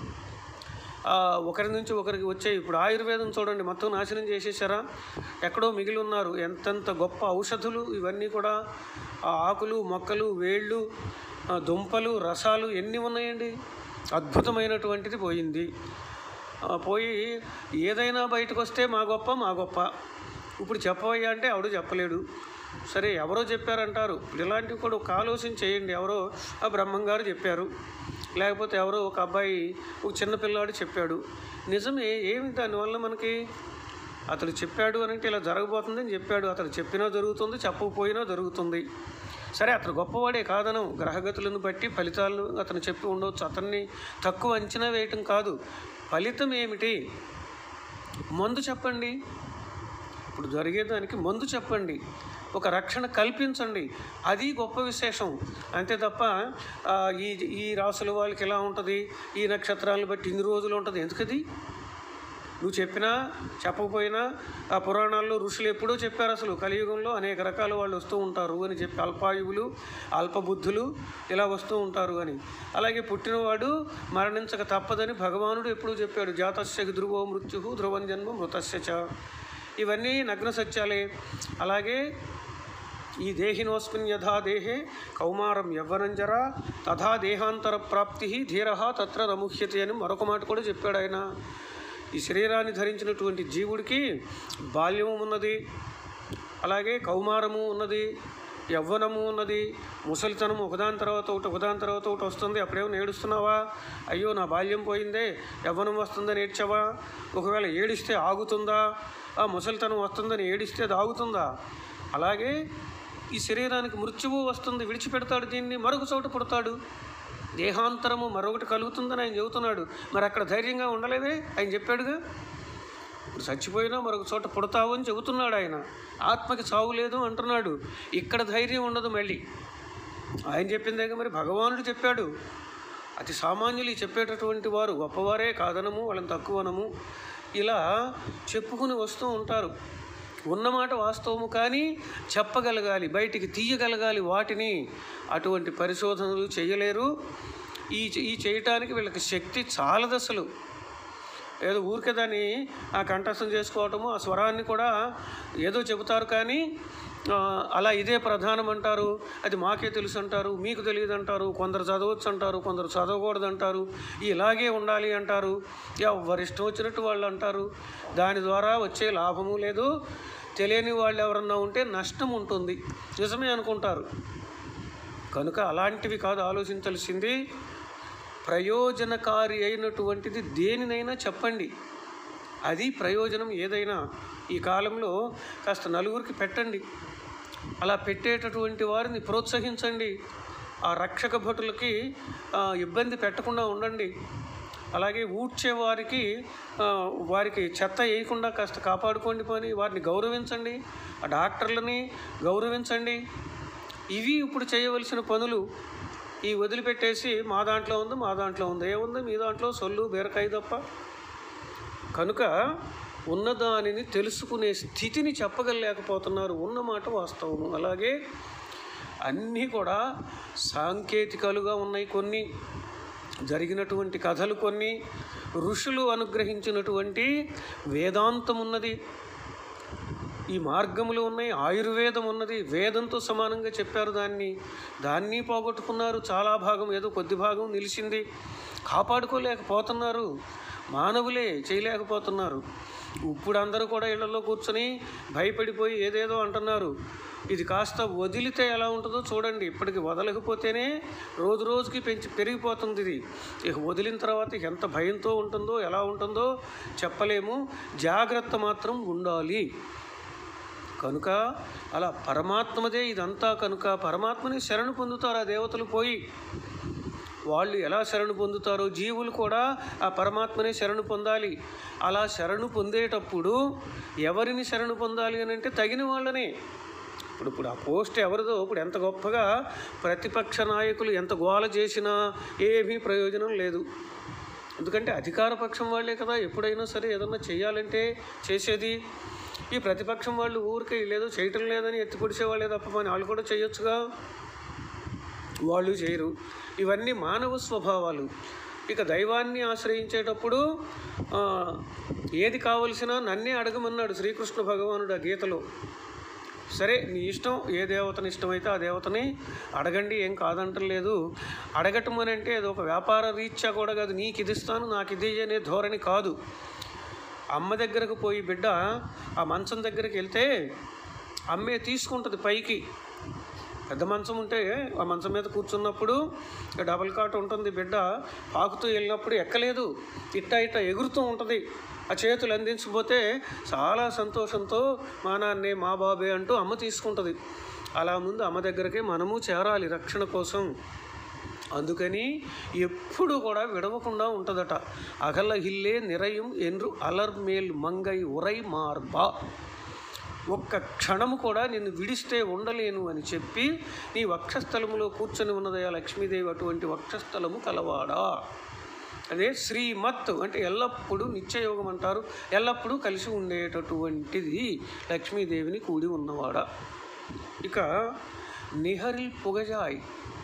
[SPEAKER 1] ఆ, ఒకరి నుంచి ఒకరికి వచ్చాయి ఇప్పుడు ఆయుర్వేదం చూడండి మొత్తం నాశనం చేసేసారా ఎక్కడో మిగిలి ఉన్నారు ఎంతెంత గొప్ప ఔషధులు ఇవన్నీ కూడా ఆ ఆకులు మొక్కలు వేళ్ళు ఆ, దుంపలు రసాలు ఎన్ని ఉన్నాయండి అద్భుతమైనటువంటిది పోయింది ఆ, పోయి ఏదైనా బయటకు వస్తే మా గొప్ప మా గొప్ప ఇప్పుడు చెప్పవయ్యా అంటే ఎవడు చెప్పలేడు సరే ఎవరో చెప్పారంటారు ఇలాంటివి కూడా ఒక ఆలోచన చేయండి ఎవరో ఆ బ్రహ్మంగారు చెప్పారు లేకపోతే ఎవరో ఒక అబ్బాయి ఒక చిన్న పిల్లాడు చెప్పాడు నిజమే ఏమి దానివల్ల మనకి అతడు చెప్పాడు అని అంటే ఇలా జరగబోతుంది అని చెప్పాడు అతడు చెప్పినా జరుగుతుంది చెప్పకపోయినా జరుగుతుంది సరే అతను గొప్పవాడే కాదనం గ్రహగతులను బట్టి ఫలితాలు అతను చెప్పి ఉండవచ్చు అతన్ని తక్కువ అంచనా వేయటం కాదు ఫలితం ఏమిటి మందు చెప్పండి ఇప్పుడు జరిగేదానికి మందు చెప్పండి ఒక రక్షణ కల్పించండి అది గొప్ప విశేషం అంతే తప్ప ఆ, ఈ ఈ రాసుల వాళ్ళకి ఎలా ఉంటుంది ఈ నక్షత్రాలను బట్టి ఇన్ని రోజులు ఉంటుంది ఎందుకది నువ్వు చెప్పినా చెప్పకపోయినా ఆ పురాణాల్లో ఋషులు ఎప్పుడూ చెప్పారు అసలు కలియుగంలో అనేక రకాల వాళ్ళు వస్తూ ఉంటారు అని చెప్పి అల్పాయువులు అల్పబుద్ధులు ఇలా వస్తూ ఉంటారు అని అలాగే పుట్టినవాడు మరణించక తప్పదని భగవానుడు ఎప్పుడూ చెప్పాడు జాతస్య ధ్రువో మృత్యు ధ్రువం జన్మ మృతస్య చ ఇవన్నీ నగ్న సత్యాలే అలాగే ఈ దేహినోస్మిన్ యథా దేహే కౌమారం యవ్వనంజర తథా దేహాంతర ప్రాప్తి ధీర తత్ర రముహ్యతి అని మరొక మాట కూడా చెప్పాడు ఆయన ఈ శరీరాన్ని ధరించినటువంటి జీవుడికి బాల్యము ఉన్నది అలాగే కౌమారము ఉన్నది యవ్వనము ఉన్నది ముసలితనం ఒకదాని తర్వాత ఒకటి ఒకదాని తర్వాత ఒకటి వస్తుంది అప్పుడేమో ఏడుస్తున్నావా అయ్యో నా బాల్యం పోయిందే యవ్వనం వస్తుందని ఏడ్చావా ఒకవేళ ఏడిస్తే ఆగుతుందా ఆ ముసలితనం వస్తుందని ఏడిస్తే అది ఆగుతుందా అలాగే ఈ శరీరానికి మృత్యువు వస్తుంది విడిచిపెడతాడు దీన్ని మరొక చోట పుడతాడు దేహాంతరము మరొకటి కలుగుతుందని ఆయన చెబుతున్నాడు మరి అక్కడ ధైర్యంగా ఉండలేదే ఆయన చెప్పాడుగా ఇప్పుడు చచ్చిపోయినా మరొక చోట పుడతావు అని చెబుతున్నాడు ఆయన ఆత్మకి చావు లేదు అంటున్నాడు ఇక్కడ ధైర్యం ఉండదు మళ్ళీ ఆయన చెప్పిందేగా మరి భగవానుడు చెప్పాడు అతి సామాన్యులు ఈ చెప్పేటటువంటి వారు గొప్పవారే కాదనము వాళ్ళని తక్కువనము ఇలా చెప్పుకుని వస్తూ ఉంటారు ఉన్నమాట వాస్తవము కానీ చెప్పగలగాలి బయటికి తీయగలగాలి వాటిని అటువంటి పరిశోధనలు చేయలేరు ఈ ఈ చేయటానికి వీళ్ళకి శక్తి చాలదు అసలు ఏదో ఊరికే దాన్ని ఆ కంఠస్థం చేసుకోవటము ఆ స్వరాన్ని కూడా ఏదో చెబుతారు కానీ ఆ, అలా ఇదే ప్రధానం అంటారు అది మాకే తెలుసు అంటారు మీకు తెలియదు అంటారు కొందరు చదవచ్చు అంటారు కొందరు చదవకూడదు అంటారు ఇలాగే ఉండాలి అంటారు ఎవరి ఇష్టం వచ్చినట్టు వాళ్ళు అంటారు దాని ద్వారా వచ్చే లాభము లేదు తెలియని వాళ్ళు ఎవరన్నా ఉంటే నష్టం ఉంటుంది నిజమే అనుకుంటారు కనుక అలాంటివి కాదు ఆలోచించాల్సింది ప్రయోజనకారి అయినటువంటిది దేనినైనా చెప్పండి అది ప్రయోజనం ఏదైనా ఈ కాలంలో కాస్త నలుగురికి పెట్టండి అలా పెట్టేటటువంటి వారిని ప్రోత్సహించండి ఆ రక్షక భటులకి ఆ, ఇబ్బంది పెట్టకుండా ఉండండి అలాగే ఊడ్చే వారికి ఆ, వారికి చెత్త వేయకుండా కాస్త కాపాడుకోండి పని వారిని గౌరవించండి ఆ డాక్టర్లని గౌరవించండి ఇవి ఇప్పుడు చేయవలసిన పనులు ఈ వదిలిపెట్టేసి మా దాంట్లో ఉంది మా దాంట్లో ఉంది ఏముంది మీ దాంట్లో సొల్లు బీరకాయ తప్ప కనుక ఉన్నదానిని తెలుసుకునే స్థితిని చెప్పగలేకపోతున్నారు ఉన్నమాట వాస్తవము అలాగే అన్నీ కూడా సాంకేతికాలుగా ఉన్నాయి కొన్ని జరిగినటువంటి కథలు కొన్ని ఋషులు అనుగ్రహించినటువంటి వేదాంతం ఉన్నది ఈ మార్గములు ఉన్నాయి ఆయుర్వేదం ఉన్నది వేదంతో సమానంగా చెప్పారు దాన్ని దాన్ని పోగొట్టుకున్నారు చాలా భాగం ఏదో కొద్ది భాగం నిలిచింది కాపాడుకోలేకపోతున్నారు మానవులే చేయలేకపోతున్నారు ఇప్పుడు అందరూ కూడా ఇళ్లలో కూర్చొని భయపడిపోయి ఏదేదో అంటున్నారు ఇది కాస్త వదిలితే ఎలా ఉంటుందో చూడండి ఇప్పటికి వదలకపోతేనే రోజు రోజుకి పెంచి పెరిగిపోతుంది ఇది ఇక వదిలిన తర్వాత ఎంత భయంతో ఉంటుందో ఎలా ఉంటుందో చెప్పలేము జాగ్రత్త మాత్రం ఉండాలి కనుక అలా పరమాత్మదే ఇదంతా కనుక పరమాత్మని శరణు పొందుతారు ఆ దేవతలు పోయి వాళ్ళు ఎలా శరణు పొందుతారో జీవులు కూడా ఆ పరమాత్మనే శరణు పొందాలి అలా శరణు పొందేటప్పుడు ఎవరిని శరణు పొందాలి అని అంటే తగిన వాళ్ళనే ఇప్పుడు ఇప్పుడు ఆ పోస్ట్ ఎవరిదో ఇప్పుడు ఎంత గొప్పగా ప్రతిపక్ష నాయకులు ఎంత గోల చేసినా ఏమీ ప్రయోజనం లేదు ఎందుకంటే అధికార పక్షం వాళ్ళే కదా ఎప్పుడైనా సరే ఏదన్నా చేయాలంటే చేసేది ఈ ప్రతిపక్షం వాళ్ళు ఊరికే లేదో చేయటం లేదని ఎత్తి పొడిచే వాళ్ళే తప్ప మన వాళ్ళు కూడా చేయొచ్చుగా వాళ్ళు చేయరు ఇవన్నీ మానవ స్వభావాలు ఇక దైవాన్ని ఆశ్రయించేటప్పుడు ఆ, ఏది కావలసినా నన్నే అడగమన్నాడు శ్రీకృష్ణ భగవానుడు ఆ గీతలో సరే నీ ఇష్టం ఏ దేవతని ఇష్టమైతే ఆ దేవతని అడగండి ఏం కాదంటం లేదు అడగటం అని అంటే అది ఒక వ్యాపార రీత్యా కూడా కాదు నీకు ఇది ఇస్తాను నాకు ఇది అనే ధోరణి కాదు అమ్మ దగ్గరకు పోయి బిడ్డ ఆ మంచం దగ్గరికి వెళ్తే అమ్మే తీసుకుంటుంది పైకి పెద్ద మంచం ఉంటే ఆ మంచం మీద కూర్చున్నప్పుడు ఇక డబల్ కాట్ ఉంటుంది బిడ్డ పాకుతూ వెళ్ళినప్పుడు ఎక్కలేదు ఇట్ట ఇట్ట ఎగురుతూ ఉంటుంది ఆ చేతులు అందించబోతే చాలా సంతోషంతో మా నాన్నే మా బాబే అంటూ అమ్మ తీసుకుంటుంది అలా ముందు అమ్మ దగ్గరికి మనము చేరాలి రక్షణ కోసం అందుకని ఎప్పుడు కూడా విడవకుండా ఉంటుందట అగల హిల్లే నిరయం ఎన్రు అలర్మేల్ మంగై ఉరై మార్బా ఒక్క క్షణము కూడా నిన్ను విడిస్తే ఉండలేను అని చెప్పి నీ వక్షస్థలములో కూర్చొని ఉన్నదయా లక్ష్మీదేవి అటువంటి వక్షస్థలము కలవాడా అదే శ్రీమత్ అంటే ఎల్లప్పుడూ నిత్యయోగం అంటారు ఎల్లప్పుడూ కలిసి ఉండేటటువంటిది లక్ష్మీదేవిని కూడి ఉన్నవాడా ఇక నిహరిల్ పొగజాయ్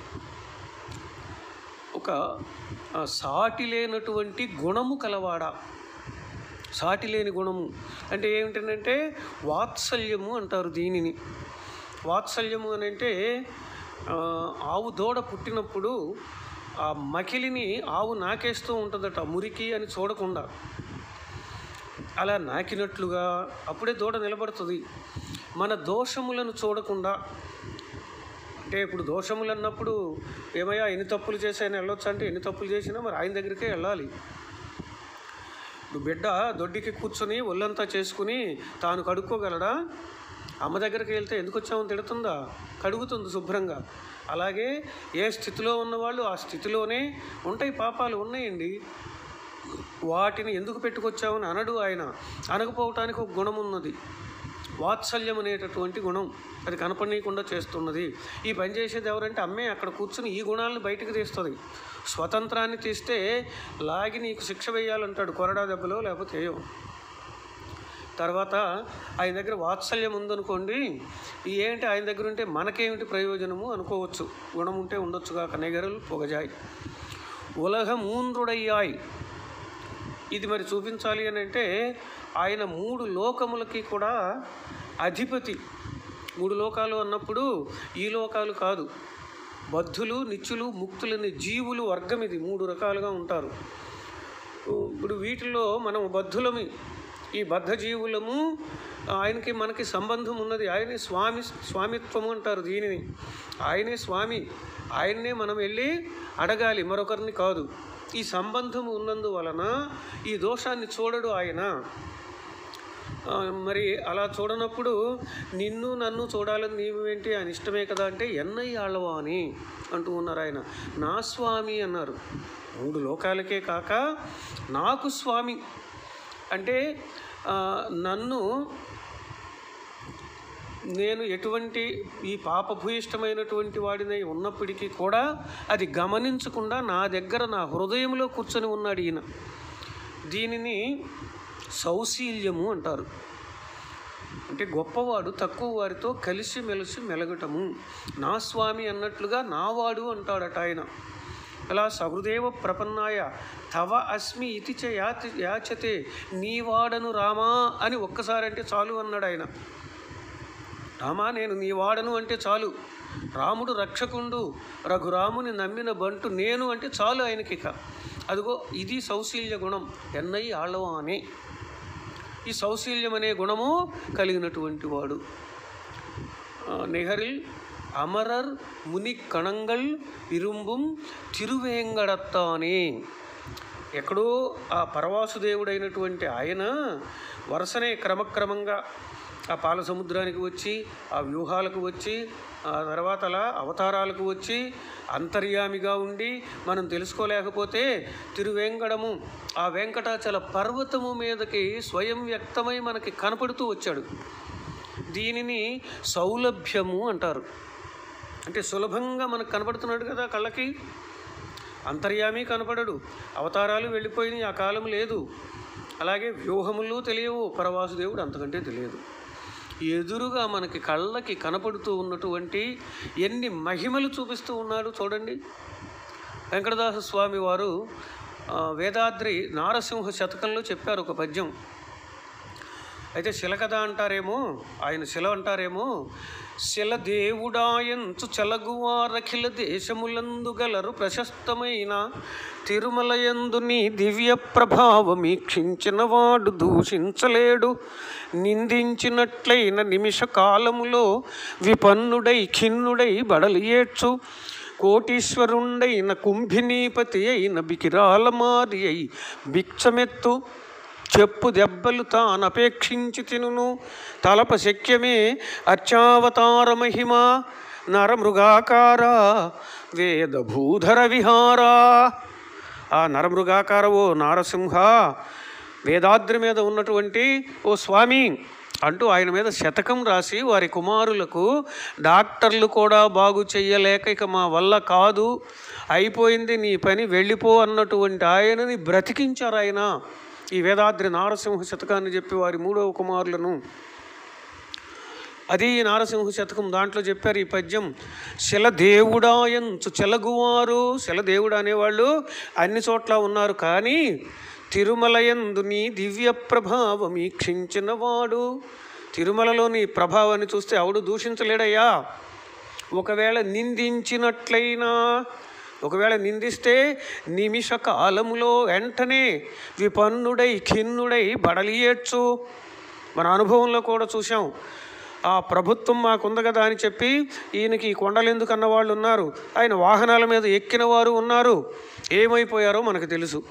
[SPEAKER 1] ఒక ఆ, సాటి లేనటువంటి గుణము కలవాడా సాటి లేని గుణము అంటే ఏమిటంటే వాత్సల్యము అంటారు దీనిని వాత్సల్యము అని అంటే ఆ, ఆవు దూడ పుట్టినప్పుడు ఆ మకిలిని ఆవు నాకేస్తూ ఉంటుందట మురికి అని చూడకుండా అలా నాకినట్లుగా అప్పుడే దూడ నిలబడుతుంది మన దోషములను చూడకుండా అంటే ఇప్పుడు దోషములు అన్నప్పుడు ఏమయ్యా ఎన్ని తప్పులు చేసాయని వెళ్ళొచ్చు అంటే ఎన్ని తప్పులు చేసినా మరి ఆయన దగ్గరికే వెళ్ళాలి ఇప్పుడు బిడ్డ దొడ్డికి కూర్చొని ఒళ్ళంతా చేసుకుని తాను కడుక్కోగలడా అమ్మ దగ్గరికి వెళ్తే ఎందుకు వచ్చామని తిడుతుందా కడుగుతుంది శుభ్రంగా అలాగే ఏ స్థితిలో ఉన్నవాళ్ళు ఆ స్థితిలోనే ఉంటాయి పాపాలు ఉన్నాయండి వాటిని ఎందుకు పెట్టుకొచ్చామని అనడు ఆయన అనకపోవటానికి ఒక గుణం ఉన్నది వాత్సల్యం అనేటటువంటి గుణం అది కనపడనీయకుండా చేస్తున్నది ఈ పని చేసేది ఎవరంటే అమ్మే అక్కడ కూర్చుని ఈ గుణాలను బయటకు తీస్తుంది స్వతంత్రాన్ని తీస్తే లాగి నీకు శిక్ష వేయాలంటాడు కొరడా దెబ్బలో లేకపోతే ఏయో తర్వాత ఆయన దగ్గర వాత్సల్యం ఉందనుకోండి ఈ ఏంటి ఆయన దగ్గర ఉంటే మనకేమిటి ప్రయోజనము అనుకోవచ్చు గుణం ఉంటే ఉండొచ్చుగా కనెగరలు పొగజాయి ఉలగ మూంద్రుడయ్యాయి ఇది మరి చూపించాలి అని అంటే ఆయన మూడు లోకములకి కూడా అధిపతి మూడు లోకాలు అన్నప్పుడు ఈ లోకాలు కాదు బద్ధులు నిత్యులు ముక్తులని జీవులు వర్గం ఇది మూడు రకాలుగా ఉంటారు ఇప్పుడు వీటిలో మనం బద్ధులమి ఈ బద్ధ జీవులము ఆయనకి మనకి సంబంధం ఉన్నది ఆయనే స్వామి స్వామిత్వము అంటారు దీనిని ఆయనే స్వామి ఆయన్నే మనం వెళ్ళి అడగాలి మరొకరిని కాదు ఈ సంబంధం ఉన్నందువలన ఈ దోషాన్ని చూడడు ఆయన ఆ, మరి అలా చూడనప్పుడు నిన్ను నన్ను చూడాలని నీవేంటి ఆయన ఇష్టమే కదా అంటే ఎన్నయ్య ఆళ్ళవా అని అంటూ ఉన్నారు ఆయన నా స్వామి అన్నారు మూడు లోకాలకే కాక నాకు స్వామి అంటే ఆ, నన్ను నేను ఎటువంటి ఈ పాపభూయిష్టమైనటువంటి వాడినై ఉన్నప్పటికీ కూడా అది గమనించకుండా నా దగ్గర నా హృదయంలో కూర్చొని ఉన్నాడు ఈయన దీనిని సౌశీల్యము అంటారు అంటే గొప్పవాడు తక్కువ వారితో కలిసి మెలిసి మెలగటము నా స్వామి అన్నట్లుగా నావాడు అంటాడట ఆయన ఇలా సహృదేవ ప్రపన్నాయ తవ అస్మి ఇతి చ యాతి యాచతే నీవాడను రామా అని ఒక్కసారి అంటే చాలు అన్నాడు ఆయన రామా నేను నీ వాడను అంటే చాలు రాముడు రక్షకుండు రఘురాముని నమ్మిన బంటు నేను అంటే చాలు ఆయనకి ఇక అదిగో ఇది సౌశీల్య గుణం ఎన్నై ఆళ్ళవా అని ఈ సౌశీల్యం అనే గుణము కలిగినటువంటి వాడు ఆ, నిహరిల్ అమరర్ ముని కణంగల్ ఇరుంబుం తిరువేంగడత్తానే ఎక్కడో ఆ పరవాసుదేవుడైనటువంటి ఆయన వరుసనే క్రమక్రమంగా ఆ పాల సముద్రానికి వచ్చి ఆ వ్యూహాలకు వచ్చి ఆ తర్వాత అలా అవతారాలకు వచ్చి అంతర్యామిగా ఉండి మనం తెలుసుకోలేకపోతే తిరువేంకటము ఆ వెంకటాచల పర్వతము మీదకి స్వయం వ్యక్తమై మనకి కనపడుతూ వచ్చాడు దీనిని సౌలభ్యము అంటారు అంటే సులభంగా మనకు కనపడుతున్నాడు కదా కళ్ళకి అంతర్యామి కనపడడు అవతారాలు వెళ్ళిపోయినాయి ఆ కాలం లేదు అలాగే వ్యూహములు తెలియవు పరవాసుదేవుడు అంతకంటే తెలియదు ఎదురుగా మనకి కళ్ళకి కనపడుతూ ఉన్నటువంటి ఎన్ని మహిమలు చూపిస్తూ ఉన్నాడు చూడండి వెంకటదాస స్వామి వారు ఆ, వేదాద్రి నారసింహ శతకంలో చెప్పారు ఒక పద్యం అయితే శిల కదా అంటారేమో ఆయన శిల అంటారేమో శిల దేవుడాయంచు చలగువారఖిల దేశములందు గలరు ప్రశస్తమైన తిరుమలయందు నీ దివ్య ప్రభావమీక్షించిన వాడు దూషించలేడు నిందించినట్లయిన నిమిష కాలములో విపన్నుడై ఖిన్నుడై బడలి ఏడ్చు కోటీశ్వరుండైన కుంభినీపతి అయిన బికిరాలమారి అయి భిక్షమెత్తు చెప్పు దెబ్బలు తానపేక్షించి తినును తలప శక్యమే అర్చావతార మహిమ నరమృగాకార వేద భూధర విహారా ఆ నరమృగాకార ఓ నారసింహ వేదాద్రి మీద ఉన్నటువంటి ఓ స్వామి అంటూ ఆయన మీద శతకం రాసి వారి కుమారులకు డాక్టర్లు కూడా బాగు చెయ్యలేక ఇక మా వల్ల కాదు అయిపోయింది నీ పని వెళ్ళిపో అన్నటువంటి ఆయనని బ్రతికించారు ఆయన ఈ వేదాద్రి నారసింహ శతకాన్ని చెప్పి వారి మూడవ కుమారులను అది ఈ నారసింహ శతకం దాంట్లో చెప్పారు ఈ పద్యం శిలదేవుడాయంచు చెలగువారు శిలదేవుడు అనేవాళ్ళు అన్ని చోట్ల ఉన్నారు కానీ తిరుమలయందు నీ దివ్య ప్రభావం ఈక్షించిన వాడు తిరుమలలోని ప్రభావాన్ని చూస్తే ఆవిడు దూషించలేడయ్యా ఒకవేళ నిందించినట్లయినా ఒకవేళ నిందిస్తే నిమిష కాలములో వెంటనే విపన్నుడై ఖిన్నుడై బడలియేడ్చు మన అనుభవంలో కూడా చూసాం ఆ ప్రభుత్వం మాకుంది కదా అని చెప్పి ఈయనకి ఈ కొండలు ఎందుకు అన్న వాళ్ళు ఉన్నారు ఆయన వాహనాల మీద ఎక్కిన వారు ఉన్నారు ఏమైపోయారో మనకు తెలుసు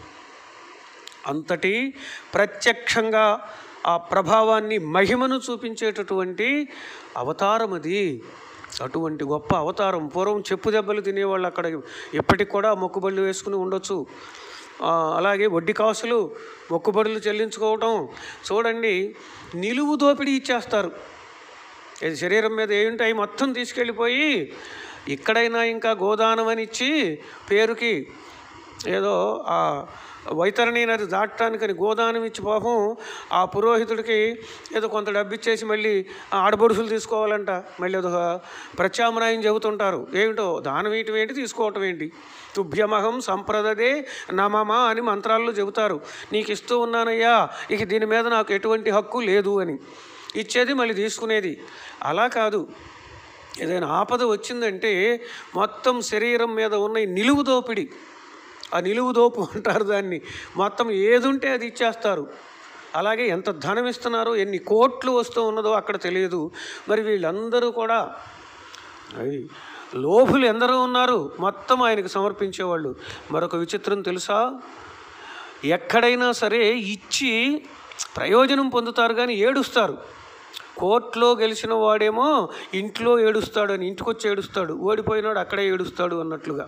[SPEAKER 1] అంతటి ప్రత్యక్షంగా ఆ ప్రభావాన్ని మహిమను చూపించేటటువంటి అవతారం అది అటువంటి గొప్ప అవతారం పూర్వం చెప్పు దెబ్బలు తినేవాళ్ళు అక్కడ ఇప్పటికి కూడా మొక్కుబళ్ళు వేసుకుని ఉండొచ్చు ఆ, అలాగే వడ్డీ కాసులు మొక్కుబడులు చెల్లించుకోవటం చూడండి నిలువు దోపిడీ ఇచ్చేస్తారు ఇది శరీరం మీద ఏంటాయి మొత్తం తీసుకెళ్ళిపోయి ఇక్కడైనా ఇంకా గోదానం అని ఇచ్చి పేరుకి ఏదో ఆ వైతరణి నది దాటడానికని గోదానం ఇచ్చి పాపం ఆ పురోహితుడికి ఏదో కొంత డబ్బు ఇచ్చేసి మళ్ళీ ఆ ఆడబడుసులు తీసుకోవాలంట మళ్ళీ అదొక ప్రత్యామ్నాయం చెబుతుంటారు ఏమిటో దానం ఇయటం ఏంటి తీసుకోవటం ఏంటి తుభ్యమహం సంప్రదదే నమమ అని మంత్రాల్లో చెబుతారు నీకు ఇస్తూ ఉన్నానయ్యా ఇక దీని మీద నాకు ఎటువంటి హక్కు లేదు అని ఇచ్చేది మళ్ళీ తీసుకునేది అలా కాదు ఏదైనా ఆపద వచ్చిందంటే మొత్తం శరీరం మీద ఉన్న ఈ నిలువు దోపిడి ఆ నిలువు దోపు అంటారు దాన్ని మొత్తం ఏదుంటే అది ఇచ్చేస్తారు అలాగే ఎంత ధనం ఇస్తున్నారో ఎన్ని కోట్లు వస్తూ ఉన్నదో అక్కడ తెలియదు మరి వీళ్ళందరూ కూడా అయ్, లోభులు ఎందరో ఉన్నారు మొత్తం ఆయనకు సమర్పించేవాళ్ళు మరొక విచిత్రం తెలుసా ఎక్కడైనా సరే ఇచ్చి ప్రయోజనం పొందుతారు కానీ ఏడుస్తారు కోర్టులో గెలిచిన వాడేమో ఇంట్లో ఏడుస్తాడు అని ఇంటికి వచ్చి ఏడుస్తాడు ఓడిపోయినాడు అక్కడే ఏడుస్తాడు అన్నట్లుగా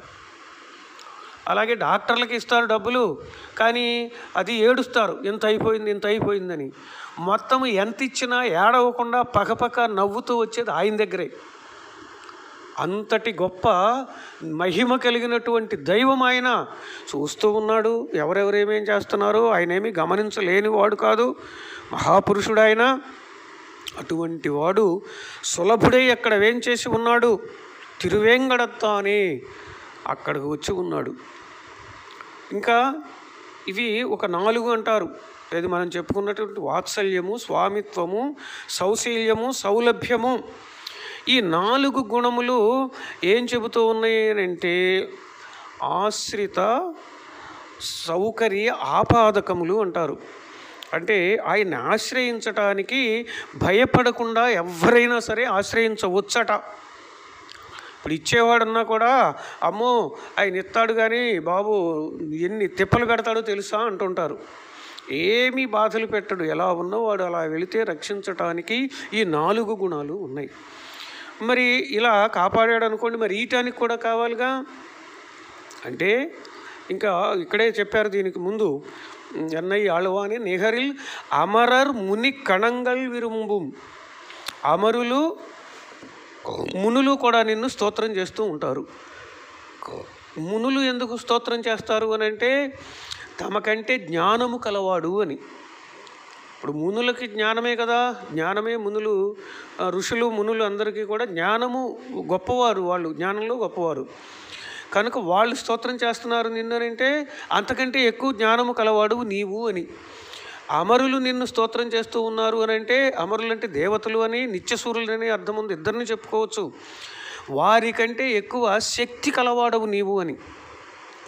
[SPEAKER 1] అలాగే డాక్టర్లకి ఇస్తారు డబ్బులు కానీ అది ఏడుస్తారు ఎంత అయిపోయింది ఇంత అయిపోయిందని మొత్తం ఎంత ఇచ్చినా ఏడవకుండా పకపక నవ్వుతూ వచ్చేది ఆయన దగ్గరే అంతటి గొప్ప మహిమ కలిగినటువంటి దైవం ఆయన చూస్తూ ఉన్నాడు ఎవరెవరేమేం చేస్తున్నారో ఆయన ఏమీ గమనించలేని వాడు కాదు మహాపురుషుడు ఆయన అటువంటి వాడు సులభుడై అక్కడ వేంచేసి ఉన్నాడు తిరువేంగడత్తానే అక్కడికి వచ్చి ఉన్నాడు ఇంకా ఇవి ఒక నాలుగు అంటారు ఇది మనం చెప్పుకున్నటువంటి వాత్సల్యము స్వామిత్వము సౌశీల్యము సౌలభ్యము ఈ నాలుగు గుణములు ఏం చెబుతూ ఉన్నాయి అని అంటే ఆశ్రిత సౌకర్య ఆపాదకములు అంటారు అంటే ఆయన్ని ఆశ్రయించటానికి భయపడకుండా ఎవరైనా సరే ఆశ్రయించవచ్చట ఇప్పుడు ఇచ్చేవాడన్నా కూడా అమ్మో ఆయన ఇస్తాడు కానీ బాబు ఎన్ని తిప్పలు పెడతాడో తెలుసా అంటుంటారు ఏమీ బాధలు పెట్టడు ఎలా ఉన్నో వాడు అలా వెళితే రక్షించటానికి ఈ నాలుగు గుణాలు ఉన్నాయి మరి ఇలా కాపాడాడు అనుకోండి మరి ఈటానికి కూడా కావాలిగా అంటే ఇంకా ఇక్కడే చెప్పారు దీనికి ముందు ఎన్నై ఆళ్వాని నిహరిల్ అమరర్ ముని కణంగల్ విరుంబుం అమరులు మునులు కూడా నిన్ను స్తోత్రం చేస్తూ ఉంటారు మునులు ఎందుకు స్తోత్రం చేస్తారు అని అంటే తమకంటే జ్ఞానము కలవాడు అని ఇప్పుడు మునులకి జ్ఞానమే కదా జ్ఞానమే మునులు ఆ, ఋషులు మునులు అందరికీ కూడా జ్ఞానము గొప్పవారు వాళ్ళు జ్ఞానంలో గొప్పవారు కనుక వాళ్ళు స్తోత్రం చేస్తున్నారు నిన్ననంటే అంతకంటే ఎక్కువ జ్ఞానము కలవాడు నీవు అని అమరులు నిన్ను స్తోత్రం చేస్తూ ఉన్నారు అని అంటే అమరులు అంటే దేవతలు అని నిత్యసూరులు అని అర్థం ఉంది ఇద్దరిని చెప్పుకోవచ్చు వారికంటే ఎక్కువ శక్తి కలవాడవు నీవు అని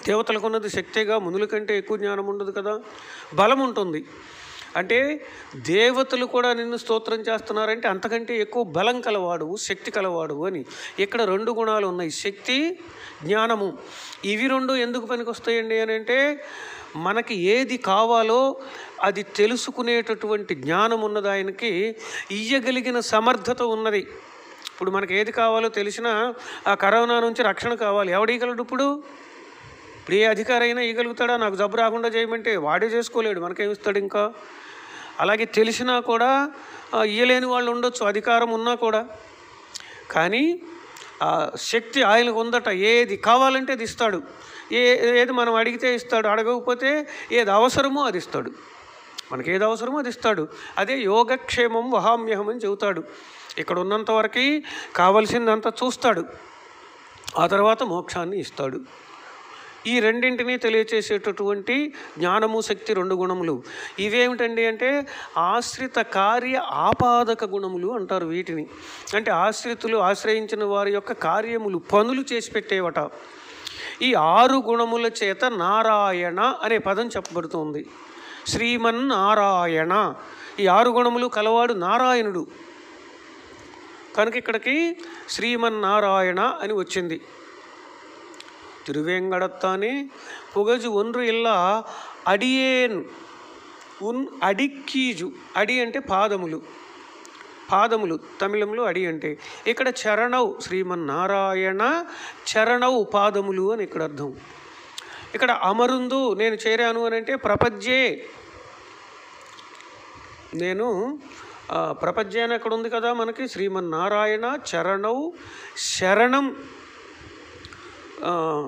[SPEAKER 1] దేవతలకు ఉన్నది శక్తిగా మునుల కంటే ఎక్కువ జ్ఞానం ఉండదు కదా బలం ఉంటుంది అంటే దేవతలు కూడా నిన్ను స్తోత్రం చేస్తున్నారంటే అంతకంటే ఎక్కువ బలం కలవాడు శక్తి కలవాడు అని ఇక్కడ రెండు గుణాలు ఉన్నాయి శక్తి జ్ఞానము ఇవి రెండు ఎందుకు పనికొస్తాయండి అని అంటే మనకి ఏది కావాలో అది తెలుసుకునేటటువంటి జ్ఞానం ఉన్నది ఆయనకి ఇయ్యగలిగిన సమర్థత ఉన్నది ఇప్పుడు మనకి ఏది కావాలో తెలిసినా ఆ కరోనా నుంచి రక్షణ కావాలి ఎవడీగలడు ఇప్పుడు ఇప్పుడు ఏ అధికారి అయినా ఇవ్వగలుగుతాడా నాకు జబ్బు రాకుండా చేయమంటే వాడే చేసుకోలేడు మనకేమి ఇస్తాడు ఇంకా అలాగే తెలిసినా కూడా ఆ, ఇయ్యలేని వాళ్ళు ఉండొచ్చు అధికారం ఉన్నా కూడా కానీ ఆ శక్తి ఆయనకు ఉందట ఏది కావాలంటే అది ఇస్తాడు ఏ ఏది మనం అడిగితే ఇస్తాడు అడగకపోతే ఏది అవసరమో అది ఇస్తాడు మనకి ఏది అవసరమో అది ఇస్తాడు అదే యోగక్షేమం వహామ్యహం అని చెబుతాడు ఇక్కడ ఉన్నంత వరకు కావలసిందంతా చూస్తాడు ఆ తర్వాత మోక్షాన్ని ఇస్తాడు ఈ రెండింటినీ తెలియచేసేటటువంటి జ్ఞానము శక్తి రెండు గుణములు ఇవేమిటండి అంటే ఆశ్రిత కార్య ఆపాదక గుణములు అంటారు వీటిని అంటే ఆశ్రితులు ఆశ్రయించిన వారి యొక్క కార్యములు పనులు చేసి పెట్టేవట ఈ ఆరు గుణముల చేత నారాయణ అనే పదం చెప్పబడుతుంది శ్రీమన్నారాయణ ఈ ఆరు గుణములు కలవాడు నారాయణుడు కనుక ఇక్కడికి శ్రీమన్నారాయణ అని వచ్చింది తిరువేంగడత్తానే పుగజు ఒన్రు ఇల్లా అడియేన్ ఉన్ అడిక్కీజు అడి అంటే పాదములు పాదములు తమిళంలో అడి అంటే ఇక్కడ చరణౌ శ్రీమన్నారాయణ చరణౌ పాదములు అని ఇక్కడ అర్థం ఇక్కడ అమరుందు నేను చేరాను అని అంటే ప్రపంచే నేను ఆ, ప్రపంచం ఎక్కడ ఉంది కదా మనకి శ్రీమన్నారాయణ చరణౌ శరణం ఆ,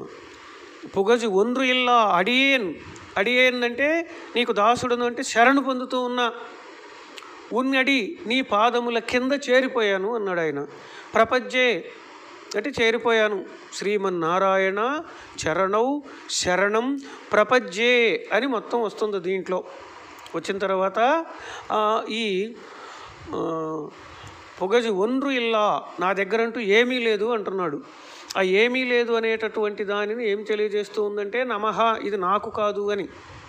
[SPEAKER 1] పుగజు ఒండ్రు ఇల్లా అడియేన్ అడియేన్ అంటే నీకు దాసుడును అంటే శరణు పొందుతూ ఉన్నా ఉన్నడి నీ పాదముల కింద చేరిపోయాను అన్నాడు ఆయన ప్రపంచే అంటే చేరిపోయాను శ్రీమన్నారాయణ చరణౌ శరణం ప్రపంచే అని మొత్తం వస్తుంది దీంట్లో వచ్చిన తర్వాత ఆ, ఈ ఆ, పొగజి ఒండ్రు ఇల్లా నా దగ్గరంటూ ఏమీ లేదు అంటున్నాడు ఆ ఏమీ లేదు అనేటటువంటి దానిని ఏం తెలియజేస్తూ ఉందంటే నమః ఇది నాకు కాదు అని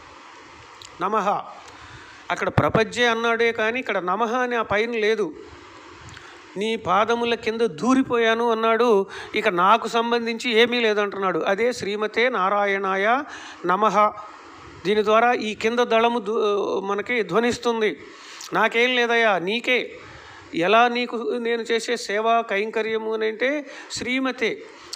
[SPEAKER 1] నమః అక్కడ ప్రపంచే అన్నాడే కానీ ఇక్కడ నమః అని ఆ పైన లేదు నీ పాదముల కింద దూరిపోయాను అన్నాడు ఇక నాకు సంబంధించి ఏమీ లేదంటున్నాడు అదే శ్రీమతే నారాయణాయ నమః దీని ద్వారా ఈ కింద దళము దు- మనకి ధ్వనిస్తుంది నాకేం లేదయ్యా నీకే ఎలా నీకు నేను చేసే సేవా కైంకర్యము అని అంటే శ్రీమతే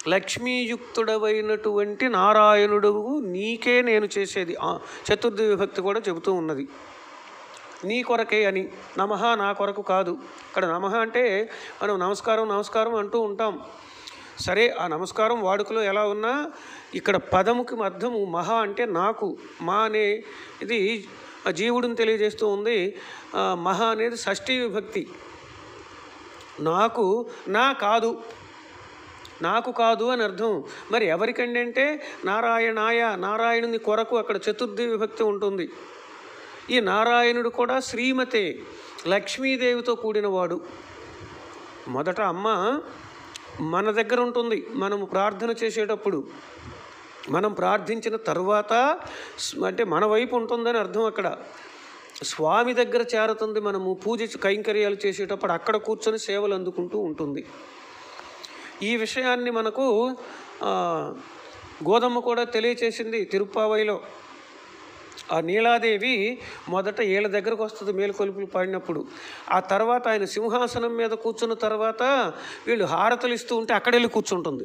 [SPEAKER 1] లక్ష్మీయుక్తుడవైనటువంటి నారాయణుడు నీకే నేను చేసేది ఆ, చతుర్థి విభక్తి కూడా చెబుతూ ఉన్నది నీ కొరకే అని నమః నా కొరకు కాదు ఇక్కడ నమః అంటే మనం నమస్కారం నమస్కారం అంటూ ఉంటాం సరే ఆ నమస్కారం వాడుకలో ఎలా ఉన్నా ఇక్కడ పదముకి అర్థము మహా అంటే నాకు మా అనే ఇది ఆ జీవుడిని తెలియజేస్తూ ఉంది ఆ, మహా అనేది షష్ఠీ విభక్తి నాకు నా కాదు నాకు కాదు అని అర్థం మరి ఎవరికండి అంటే నారాయణాయ నారాయణుని కొరకు అక్కడ చతుర్థి విభక్తి ఉంటుంది ఈ నారాయణుడు కూడా శ్రీమతే లక్ష్మీదేవితో కూడినవాడు మొదట అమ్మ మన దగ్గర ఉంటుంది మనము ప్రార్థన చేసేటప్పుడు మనం ప్రార్థించిన తర్వాత స్- అంటే మన వైపు ఉంటుందని అర్థం అక్కడ స్వామి దగ్గర చేరుతుంది మనము పూజ కైంకర్యాలు చేసేటప్పుడు అక్కడ కూర్చొని సేవలు అందుకుంటూ ఉంటుంది ఈ విషయాన్ని మనకు ఆ, గోదమ్మ కూడా తెలియచేసింది తిరుప్పావైలో ఆ నీలాదేవి మొదట ఏళ్ళ దగ్గరకు వస్తుంది మేలుకొలుపులు పాడినప్పుడు ఆ తర్వాత ఆయన సింహాసనం మీద కూర్చున్న తర్వాత వీళ్ళు హారతలు ఇస్తూ ఉంటే అక్కడ వెళ్ళి కూర్చుంటుంది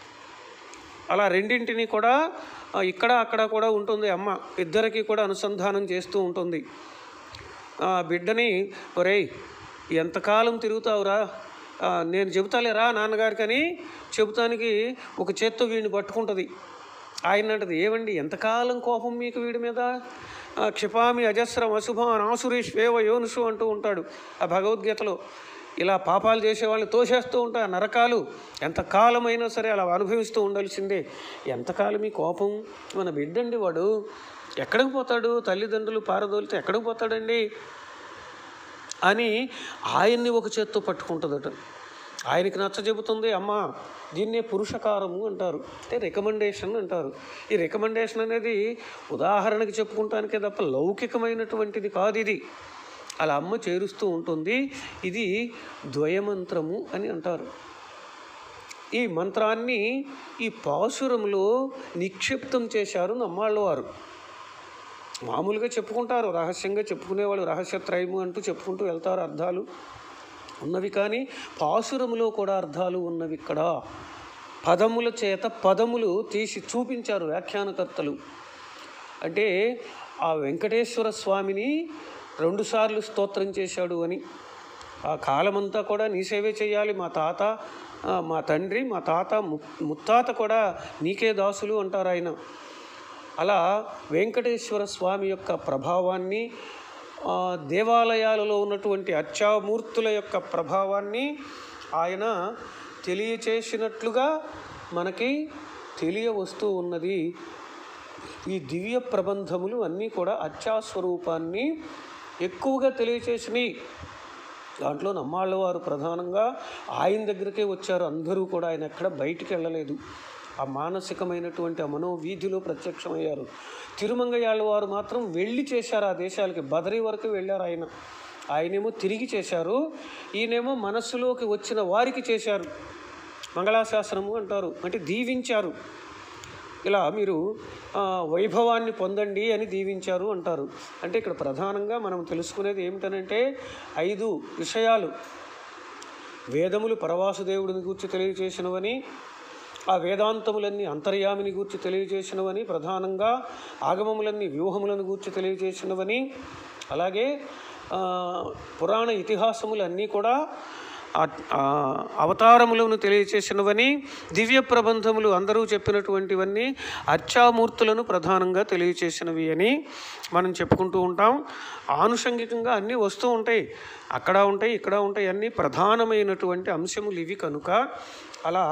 [SPEAKER 1] అలా రెండింటిని కూడా ఆ, ఇక్కడ అక్కడ కూడా ఉంటుంది అమ్మ ఇద్దరికి కూడా అనుసంధానం చేస్తూ ఉంటుంది ఆ బిడ్డని ఒరేయ్ ఎంతకాలం తిరుగుతావురా ఆ, నేను చెబుతాలేరా నాన్నగారికి అని చెబుతానికి ఒక చేత్తో వీడిని పట్టుకుంటుంది ఆయన అంటది ఏమండి ఎంతకాలం కోపం మీకు వీడి మీద ఆ, క్షిపామి అజస్రం అశుభం నాసురీష్వేవ యోనుషు అంటూ ఉంటాడు ఆ భగవద్గీతలో ఇలా పాపాలు చేసేవాళ్ళని తోసేస్తూ ఉంటారు నరకాలు ఎంతకాలమైనా సరే అలా అనుభవిస్తూ ఉండాల్సిందే ఎంతకాలం ఈ కోపం మన బిడ్డండి వాడు ఎక్కడికి పోతాడు తల్లిదండ్రులు పారదోలితే ఎక్కడికి పోతాడండి అని ఆయన్ని ఒక చేత్తో పట్టుకుంటుందట ఆయనకి నచ్చ చెబుతుంది అమ్మ దీన్నే పురుషకారము అంటారు అంటే రికమెండేషన్ అంటారు ఈ రికమెండేషన్ అనేది ఉదాహరణకి చెప్పుకుంటానికే తప్ప లౌకికమైనటువంటిది కాదు ఇది అలా అమ్మ చేరుస్తూ ఉంటుంది ఇది ద్వయమంత్రము అని అంటారు ఈ మంత్రాన్ని ఈ పాసురంలో నిక్షిప్తం చేశారు నమ్మాళ్ళ వారు మామూలుగా చెప్పుకుంటారు రహస్యంగా చెప్పుకునేవాళ్ళు రహస్యత్రయము అంటూ చెప్పుకుంటూ వెళ్తారు అర్థాలు ఉన్నవి కానీ పాసురములో కూడా అర్థాలు ఉన్నవి ఇక్కడ పదముల చేత పదములు తీసి చూపించారు వ్యాఖ్యానకర్తలు అంటే ఆ వెంకటేశ్వర స్వామిని రెండుసార్లు స్తోత్రం చేశాడు అని ఆ కాలమంతా కూడా నీ సేవే చేయాలి మా తాత ఆ, మా తండ్రి మా తాత ము- ముత్తాత కూడా నీకే దాసులు అంటారు ఆయన అలా వెంకటేశ్వర స్వామి యొక్క ప్రభావాన్ని ఆ, దేవాలయాలలో ఉన్నటువంటి అర్చామూర్తుల యొక్క ప్రభావాన్ని ఆయన తెలియచేసినట్లుగా మనకి తెలియవస్తూ ఉన్నది ఈ దివ్య ప్రబంధములు అన్నీ కూడా అర్చాస్వరూపాన్ని ఎక్కువగా తెలియచేసినాయి దాంట్లో నమ్మాళ్ళ వారు ప్రధానంగా ఆయన దగ్గరికే వచ్చారు అందరూ కూడా ఆయన ఎక్కడ బయటికి వెళ్ళలేదు ఆ మానసికమైనటువంటి ఆ మనోవీధిలో ప్రత్యక్షమయ్యారు తిరుమంగయాళ్ళ వారు మాత్రం వెళ్ళి చేశారు ఆ దేశాలకి బదరి వరకు వెళ్ళారు ఆయన ఆయనేమో తిరిగి చేశారు ఈయనేమో మనస్సులోకి వచ్చిన వారికి చేశారు మంగళాశాసనము అంటారు అంటే దీవించారు ఇలా మీరు ఆ, వైభవాన్ని పొందండి అని దీవించారు అంటారు అంటే ఇక్కడ ప్రధానంగా మనం తెలుసుకునేది ఏమిటనంటే ఐదు విషయాలు వేదములు పరవాసుదేవుడిని గూర్చి తెలియజేసినవని ఆ వేదాంతములన్నీ అంతర్యామిని గూర్చి తెలియజేసినవని ప్రధానంగా ఆగమములన్నీ వ్యూహములను గూర్చి తెలియజేసినవని అలాగే ఆ, పురాణ ఇతిహాసములన్నీ కూడా ఆ- ఆ అవతారములను తెలియచేసినవని దివ్య ప్రబంధములు అందరూ చెప్పినటువంటివన్నీ అర్చామూర్తులను ప్రధానంగా తెలియచేసినవి అని మనం చెప్పుకుంటూ ఉంటాం ఆనుషంగికంగా అన్నీ వస్తూ ఉంటాయి అక్కడ ఉంటాయి ఇక్కడ ఉంటాయి అన్నీ ప్రధానమైనటువంటి అంశములు ఇవి కనుక అలా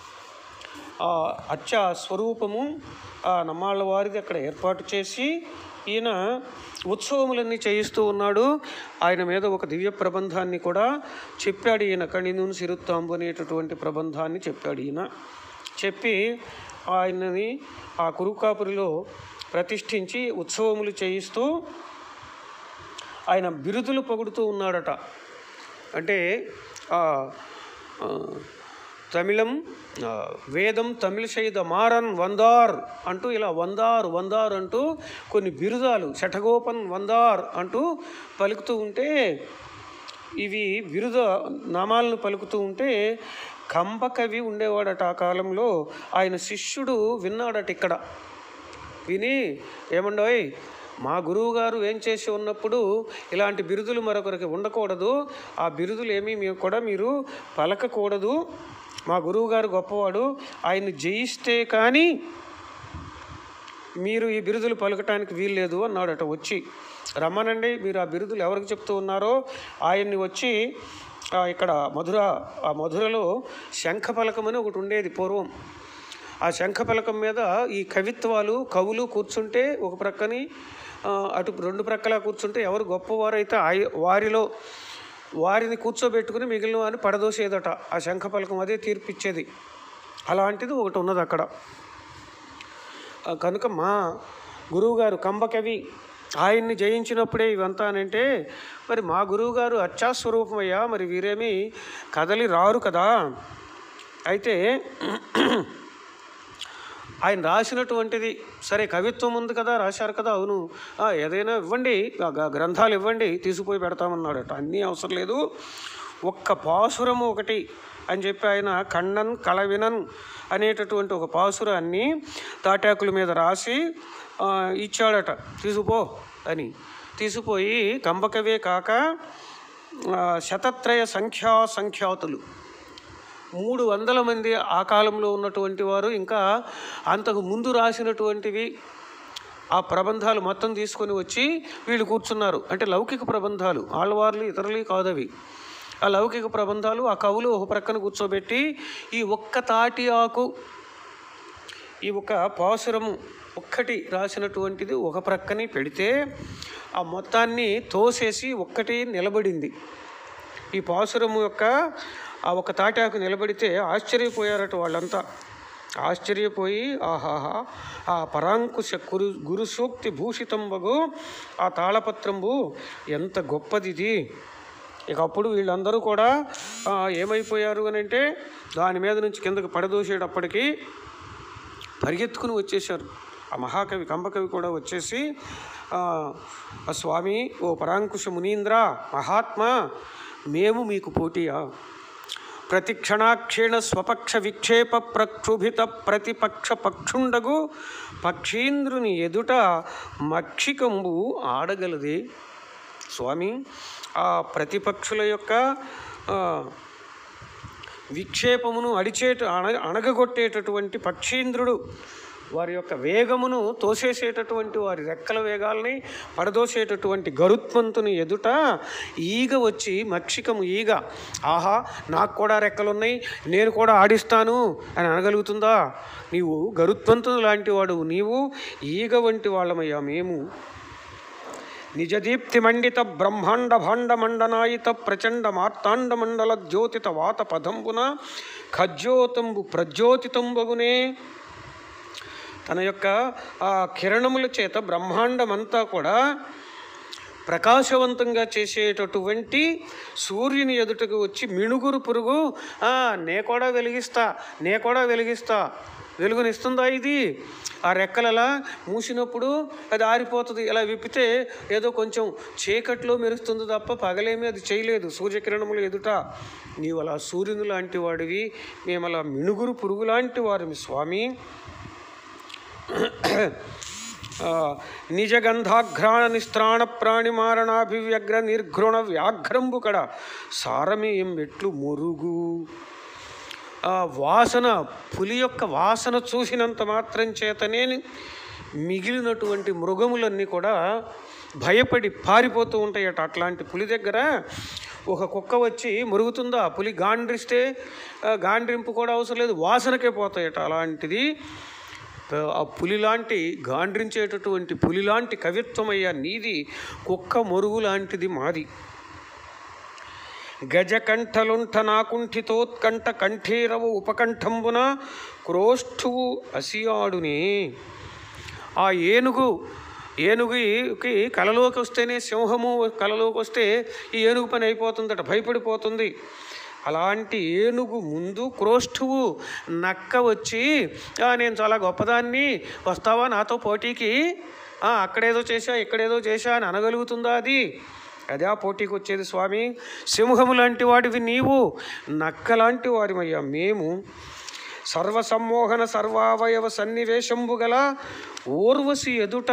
[SPEAKER 1] ఆ అచ్చ స్వరూపము ఆ నమ్మాళ్ళ వారిది అక్కడ ఏర్పాటు చేసి ఈయన ఉత్సవములన్నీ చేయిస్తూ ఉన్నాడు ఆయన మీద ఒక దివ్య ప్రబంధాన్ని కూడా చెప్పాడు ఈయన కణినూను సిరుత్తాంబు అనేటటువంటి ప్రబంధాన్ని చెప్పాడు ఈయన చెప్పి ఆయనని ఆ కురుకాపురిలో ప్రతిష్ఠించి ఉత్సవములు చేయిస్తూ ఆయన బిరుదులు పొగుడుతూ ఉన్నాడట అంటే ఆ, ఆ, తమిళం ఆ, వేదం తమిళ శైద మారన్ వందార్ అంటూ ఇలా వందార్ వందార్ అంటూ కొన్ని బిరుదాలు శఠగోపన్ వందార్ అంటూ పలుకుతూ ఉంటే ఇవి బిరుద నామాలను పలుకుతూ ఉంటే కంబకవి ఉండేవాడట ఆ కాలంలో ఆయన శిష్యుడు విన్నాడట ఇక్కడ విని ఏమండోయ్ మా గురువు గారు ఏం చేసి ఉన్నప్పుడు ఇలాంటి బిరుదులు మరొకరికి ఉండకూడదు ఆ బిరుదులు ఏమీ మేము కూడా మీరు పలకకూడదు మా గురువు గారు గొప్పవాడు ఆయన్ని జయిస్తే కానీ మీరు ఈ బిరుదులు పలకటానికి వీల్లేదు అన్నాడట వచ్చి రమ్మనండి మీరు ఆ బిరుదులు ఎవరికి చెప్తూ ఉన్నారో ఆయన్ని వచ్చి ఆ, ఇక్కడ మధుర ఆ మధురలో శంఖపలకం అని ఒకటి ఉండేది పూర్వం ఆ శంఖపలకం మీద ఈ కవిత్వాలు కవులు కూర్చుంటే ఒక ప్రక్కని ఆ, అటు రెండు ప్రక్కల కూర్చుంటే ఎవరు గొప్పవారైతే ఆయ వారిలో వారిని కూర్చోబెట్టుకుని మిగిలిన వారిని పడదోసేదట ఆ శంఖపలకం అదే తీర్పిచ్చేది అలాంటిది ఒకటి ఉన్నది అక్కడ ఆ కనుక మా గురువుగారు కంబకవి ఆయన్ని జయించినప్పుడే ఇవంతా అంటే మరి మా గురువుగారు అచ్చాస్వరూపమయ్యా మరి వీరేమీ కదలి రారు కదా అయితే ఆయన రాసినటువంటిది సరే కవిత్వం ఉంది కదా రాశారు కదా అవును ఆ, ఏదైనా ఇవ్వండి ఆ గ- గ్రంథాలు ఇవ్వండి తీసుకుపోయి పెడతామన్నాడట అన్నీ అవసరం లేదు ఒక్క పాసురము ఒకటి అని చెప్పి ఆయన కണ്ണన్ కళవినన్ అనేటటువంటి ఒక పాసురాన్ని తాటాకుల మీద రాసి ఆ, ఇచ్చాడట తీసుకుపో అని తీసుకుపోయి కంబకవే కాక ఆ, శతత్రయ సంఖ్యా సంఖ్యాతులు మూడు వందల మంది ఆ కాలంలో ఉన్నటువంటి వారు ఇంకా అంతకు ముందు రాసినటువంటివి ఆ ప్రబంధాలు మొత్తం తీసుకొని వచ్చి వీళ్ళు కూర్చున్నారు అంటే లౌకిక ప్రబంధాలు ఆళ్ళవార్లు ఇతరులు కాదవి ఆ లౌకిక ప్రబంధాలు ఆ కవులు ఒక ప్రక్కన కూర్చోబెట్టి ఈ ఒక్క తాటి ఆకు ఈ ఒక పాసురము ఒక్కటి రాసినటువంటిది ఒక ప్రక్కని పెడితే ఆ మొత్తాన్ని తోసేసి ఒక్కటి నిలబడింది ఈ పాసురము యొక్క ఆ ఒక తాటాకు నిలబడితే ఆశ్చర్యపోయారట వాళ్ళంతా ఆశ్చర్యపోయి ఆహాహా ఆ పరాంకుశ గురు గురు సూక్తి భూషితంబగు ఆ తాళపత్రంబు ఎంత గొప్పది ఇది ఇక అప్పుడు వీళ్ళందరూ కూడా ఆ, ఏమైపోయారు అని అంటే దాని మీద నుంచి కిందకి పడదోసేటప్పటికి పరిగెత్తుకుని వచ్చేసారు ఆ మహాకవి కంబకవి కూడా వచ్చేసి ఆ, ఆ స్వామి ఓ పరాంకుశ మునీంద్ర మహాత్మా మేము మీకు పోటీయా ప్రతి క్షణాక్షేణ స్వపక్ష విక్షేప ప్రక్షుభిత ప్రతిపక్ష పక్షుండగు పక్షీంద్రుని ఎదుట మక్షికంబు ఆడగలదే స్వామి ఆ ప్రతిపక్షుల యొక్క ఆ, విక్షేపమును అడిచేట అణ అణగగొట్టేటటువంటి పక్షీంద్రుడు వారి యొక్క వేగమును తోసేసేటటువంటి వారి రెక్కల వేగాల్ని పడదోసేటటువంటి గరుత్మంతుని ఎదుట ఈగ వచ్చి మక్షికము ఈగ ఆహా నాకు కూడా రెక్కలున్నాయి నేను కూడా ఆడిస్తాను అని అనగలుగుతుందా నీవు గరుత్మంతుని లాంటి వాడు నీవు ఈగ వంటి వాళ్ళమయ్యా మేము నిజదీప్తి మండిత బ్రహ్మాండ భాండ మండనాయిత ప్రచండ మార్తాండ మండల జ్యోతిత వాత పదంబున ఖజ్యోతంబు ప్రజ్యోతితంబగునే తన యొక్క ఆ కిరణముల చేత బ్రహ్మాండమంతా కూడా ప్రకాశవంతంగా చేసేటటువంటి సూర్యుని ఎదుటకు వచ్చి మిణుగురు పురుగు "ఆ, నే కూడా వెలిగిస్తా నే కూడా వెలిగిస్తా వెలుగునిస్తుందా ఇది ఆ రెక్కలలా మూసినప్పుడు అది ఆరిపోతుంది ఇలా విప్పితే ఏదో కొంచెం చీకట్లో మెరుస్తుంది తప్ప పగలేమీ అది చేయలేదు సూర్యకిరణములు ఎదుట నీవు అలా సూర్యుని లాంటి వాడివి మేము అలా మిణుగురు పురుగు లాంటి వారిని స్వామి ఆ, నిజగంధాఘ్రాణ నిస్త్రాణ ప్రాణిమారణాభివ్యగ్ర నిర్ఘృణ వ్యాఘ్రంబు కడ సారమేయం ఎట్లు మొరుగు ఆ వాసన పులి యొక్క వాసన చూసినంత మాత్రం చేతనే మిగిలినటువంటి మృగములన్నీ కూడా భయపడి పారిపోతూ ఉంటాయట అట్లాంటి పులి దగ్గర ఒక కుక్క వచ్చి మురుగుతుందా పులి గాండ్రిస్తే ఆ, గాండ్రింపు కూడా అవసరం లేదు వాసనకే పోతాయట అలాంటిది ఆ పులి లాంటి గాండ్రించేటటువంటి పులి లాంటి కవిత్వమయ్యా నీది కుక్క మొరుగు లాంటిది మాది గజకంఠలుంఠ నాకుంఠితోత్కంఠ కంఠీరవు ఉపకంఠంబున క్రోష్ఠువు అసియాడునే ఆ ఏనుగు ఏనుగుకి కలలోకి వస్తేనే సింహము కలలోకి వస్తే ఈ ఏనుగు పని అయిపోతుందట భయపడిపోతుంది అలాంటి ఏనుగు ముందు క్రోష్ఠువు నక్క వచ్చి "ఆ, నేను చాలా గొప్పదాన్ని వస్తావా నాతో పోటీకి "ఆ, అక్కడేదో చేశా ఇక్కడేదో చేశా అని అనగలుగుతుందా అది అదే ఆ పోటీకి వచ్చేది స్వామి సింహము లాంటి వాడివి నీవు నక్క లాంటి వారిమయ్యా మేము సర్వసమ్మోహన సర్వావయవ సన్నివేశంబు గల ఊర్వశి ఎదుట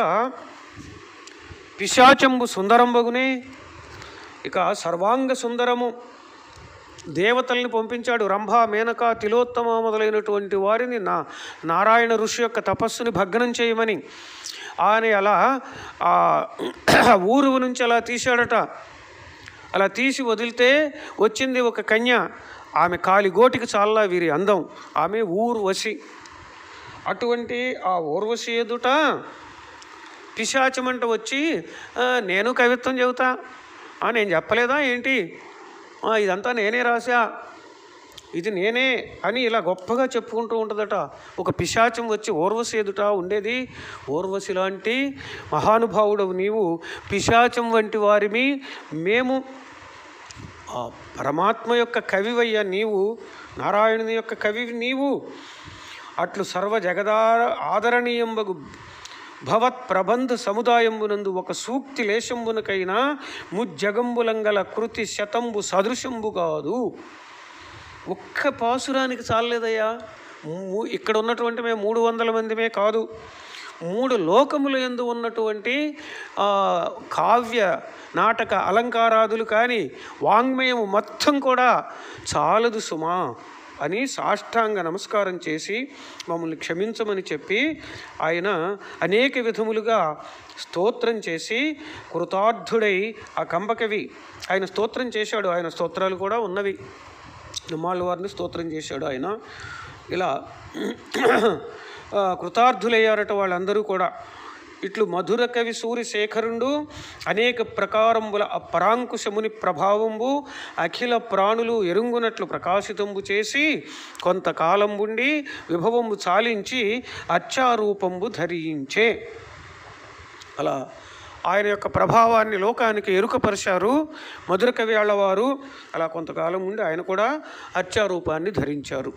[SPEAKER 1] పిశాచంబు సుందరంబగునే ఇక సర్వాంగ సుందరము దేవతల్ని పంపించాడు రంభ మేనక తిలోత్తమ మొదలైనటువంటి వారిని నా నారాయణ ఋషి యొక్క తపస్సుని భగ్నం చేయమని ఆయన అలా ఆ ఊరు నుంచి అలా తీశాడట అలా తీసి వదిలితే వచ్చింది ఒక కన్య ఆమె కాలి గోటికి చాలా వీరి అందం ఆమె ఊర్వశి అటువంటి ఆ ఊర్వశి ఎదుట పిశాచమంట వచ్చి "ఆ, నేను కవిత్వం చెబుతా "ఆ, నేను చెప్పలేదా ఏంటి "ఆ, ఇదంతా నేనే రాశా ఇది నేనే అని ఇలా గొప్పగా చెప్పుకుంటూ ఉంటుందట ఒక పిశాచం వచ్చి ఓర్వశి ఎదుట ఉండేది ఓర్వశి లాంటి మహానుభావుడవు నీవు పిశాచం వంటి వారిమి మేము ఆ పరమాత్మ యొక్క కవివయ్యా నీవు నారాయణుని యొక్క కవి నీవు అట్లు సర్వ జగదార ఆదరణీయంబగు భవత్ ప్రబంధ సముదాయంబునందు ఒక సూక్తి లేశంబునకైనా ముజ్జగంబులంగల కృతి శతంబు సదృశంబు కాదు ఒక్క పాసురానికి చాలలేదయ్యా మూ- ఇక్కడ ఉన్నటువంటి మేము మూడు వందల మందిమే కాదు మూడు లోకముల యందు ఉన్నటువంటి ఆ, కావ్య నాటక అలంకారాదులు కానీ వాంగ్మయము మొత్తం కూడా చాలదు సుమా అని సాష్టాంగ నమస్కారం చేసి మమ్మల్ని క్షమించమని చెప్పి ఆయన అనేక విధములుగా స్తోత్రం చేసి కృతార్థుడై ఆ కంబకవి ఆయన స్తోత్రం చేశాడు ఆయన స్తోత్రాలు కూడా ఉన్నవి నిమ్మాళ్ళ వారిని స్తోత్రం చేశాడు ఆయన ఇలా ఆ, కృతార్థులయ్యారట వాళ్ళందరూ కూడా ఇట్లు మధుర కవి సూర్యశేఖరుండు అనేక ప్రకారంబుల పరాంకుశముని ప్రభావంబు అఖిల ప్రాణులు ఎరుంగునట్లు ప్రకాశితంబు చేసి కొంతకాలంబుండి విభవంబు చాలించి అచ్చారూపంబు ధరించే అలా ఆయన యొక్క ప్రభావాన్ని లోకానికి ఎరుకపరిచారు మధుర కవి ఆళ్ళవారు అలా కొంతకాలం ఉండి ఆయన కూడా అత్యారూపాన్ని ధరించారు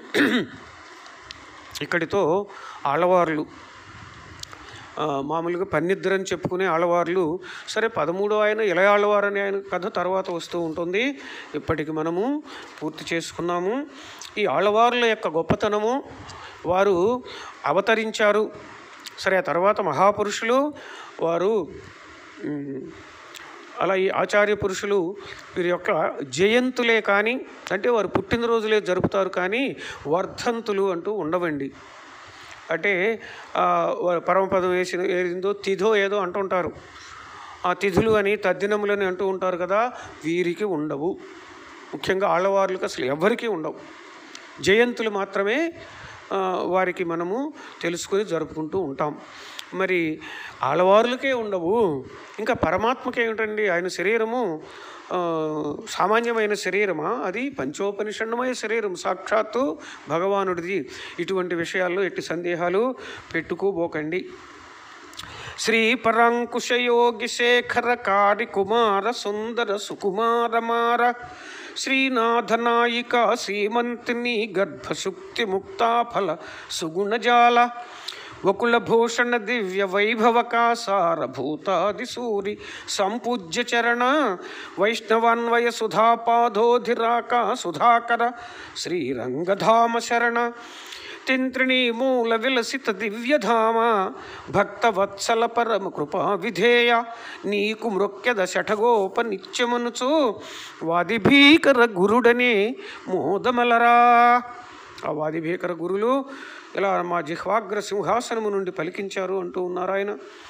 [SPEAKER 1] ఇక్కడితో ఆళ్ళవార్లు ఆ, మామూలుగా పన్నిద్దరని చెప్పుకునే ఆళ్ళవార్లు సరే పదమూడో ఆయన ఇలయ ఆళ్ళవారు అనే ఆయన కథ తర్వాత వస్తూ ఉంటుంది ఇప్పటికి మనము పూర్తి చేసుకున్నాము ఈ ఆళ్ళవార్ల యొక్క గొప్పతనము వారు అవతరించారు సరే ఆ తర్వాత మహాపురుషులు వారు ఉమ్, అలా ఈ ఆచార్య పురుషులు వీరి యొక్క జయంతులే కానీ అంటే వారు పుట్టినరోజులే జరుపుతారు కానీ వర్ధంతులు అంటూ ఉండవండి అంటే ఆ, వారు పరమపదం వేసిన ఏదో తిథో ఏదో అంటుంటారు ఆ తిథులు అని తద్దినములని అంటూ ఉంటారు కదా వీరికి ఉండవు ముఖ్యంగా ఆళ్ళవార్లకు అసలు ఎవరికీ ఉండవు జయంతులు మాత్రమే ఆ, వారికి మనము తెలుసుకుని జరుపుకుంటూ ఉంటాం మరి ఆళ్ళవారులకే ఉండవు ఇంకా పరమాత్మకి ఏమిటండి ఆయన శరీరము ఆ, సామాన్యమైన శరీరమా అది పంచోపనిషణమయ శరీరం సాక్షాత్తు భగవానుడిది ఇటువంటి విషయాల్లో ఎట్టి సందేహాలు పెట్టుకోబోకండి శ్రీ పరాంకుశయోగి శేఖర కారి కుమార సుందర సుకుమారమార శ్రీనాథనాయిక శ్రీమంతిని గర్భశుక్తి ముక్తాఫల సుగుణజాల వకులభూషణ దివ్య వైభవకాసార భూతాది సూరి సంపూజ్య చరణ వైష్ణవాన్వయ సుధాపాధోధిరాక సుధాకర శ్రీరంగధామ శరణ తింత్రిణీ మూల విలసిత దివ్యధామ భక్తవత్సల పరమ కృపా విధేయ నీకు మృక్యద శఠగోప నిత్యమనుచు వాదిభీకర గురుడనే మోదమలరా ఆ వాదిభీకర గురులు ఇలా మా జిహ్వాగ్ర సింహాసనము నుండి పలికించారు అంటూ ఉన్నారు ఆయన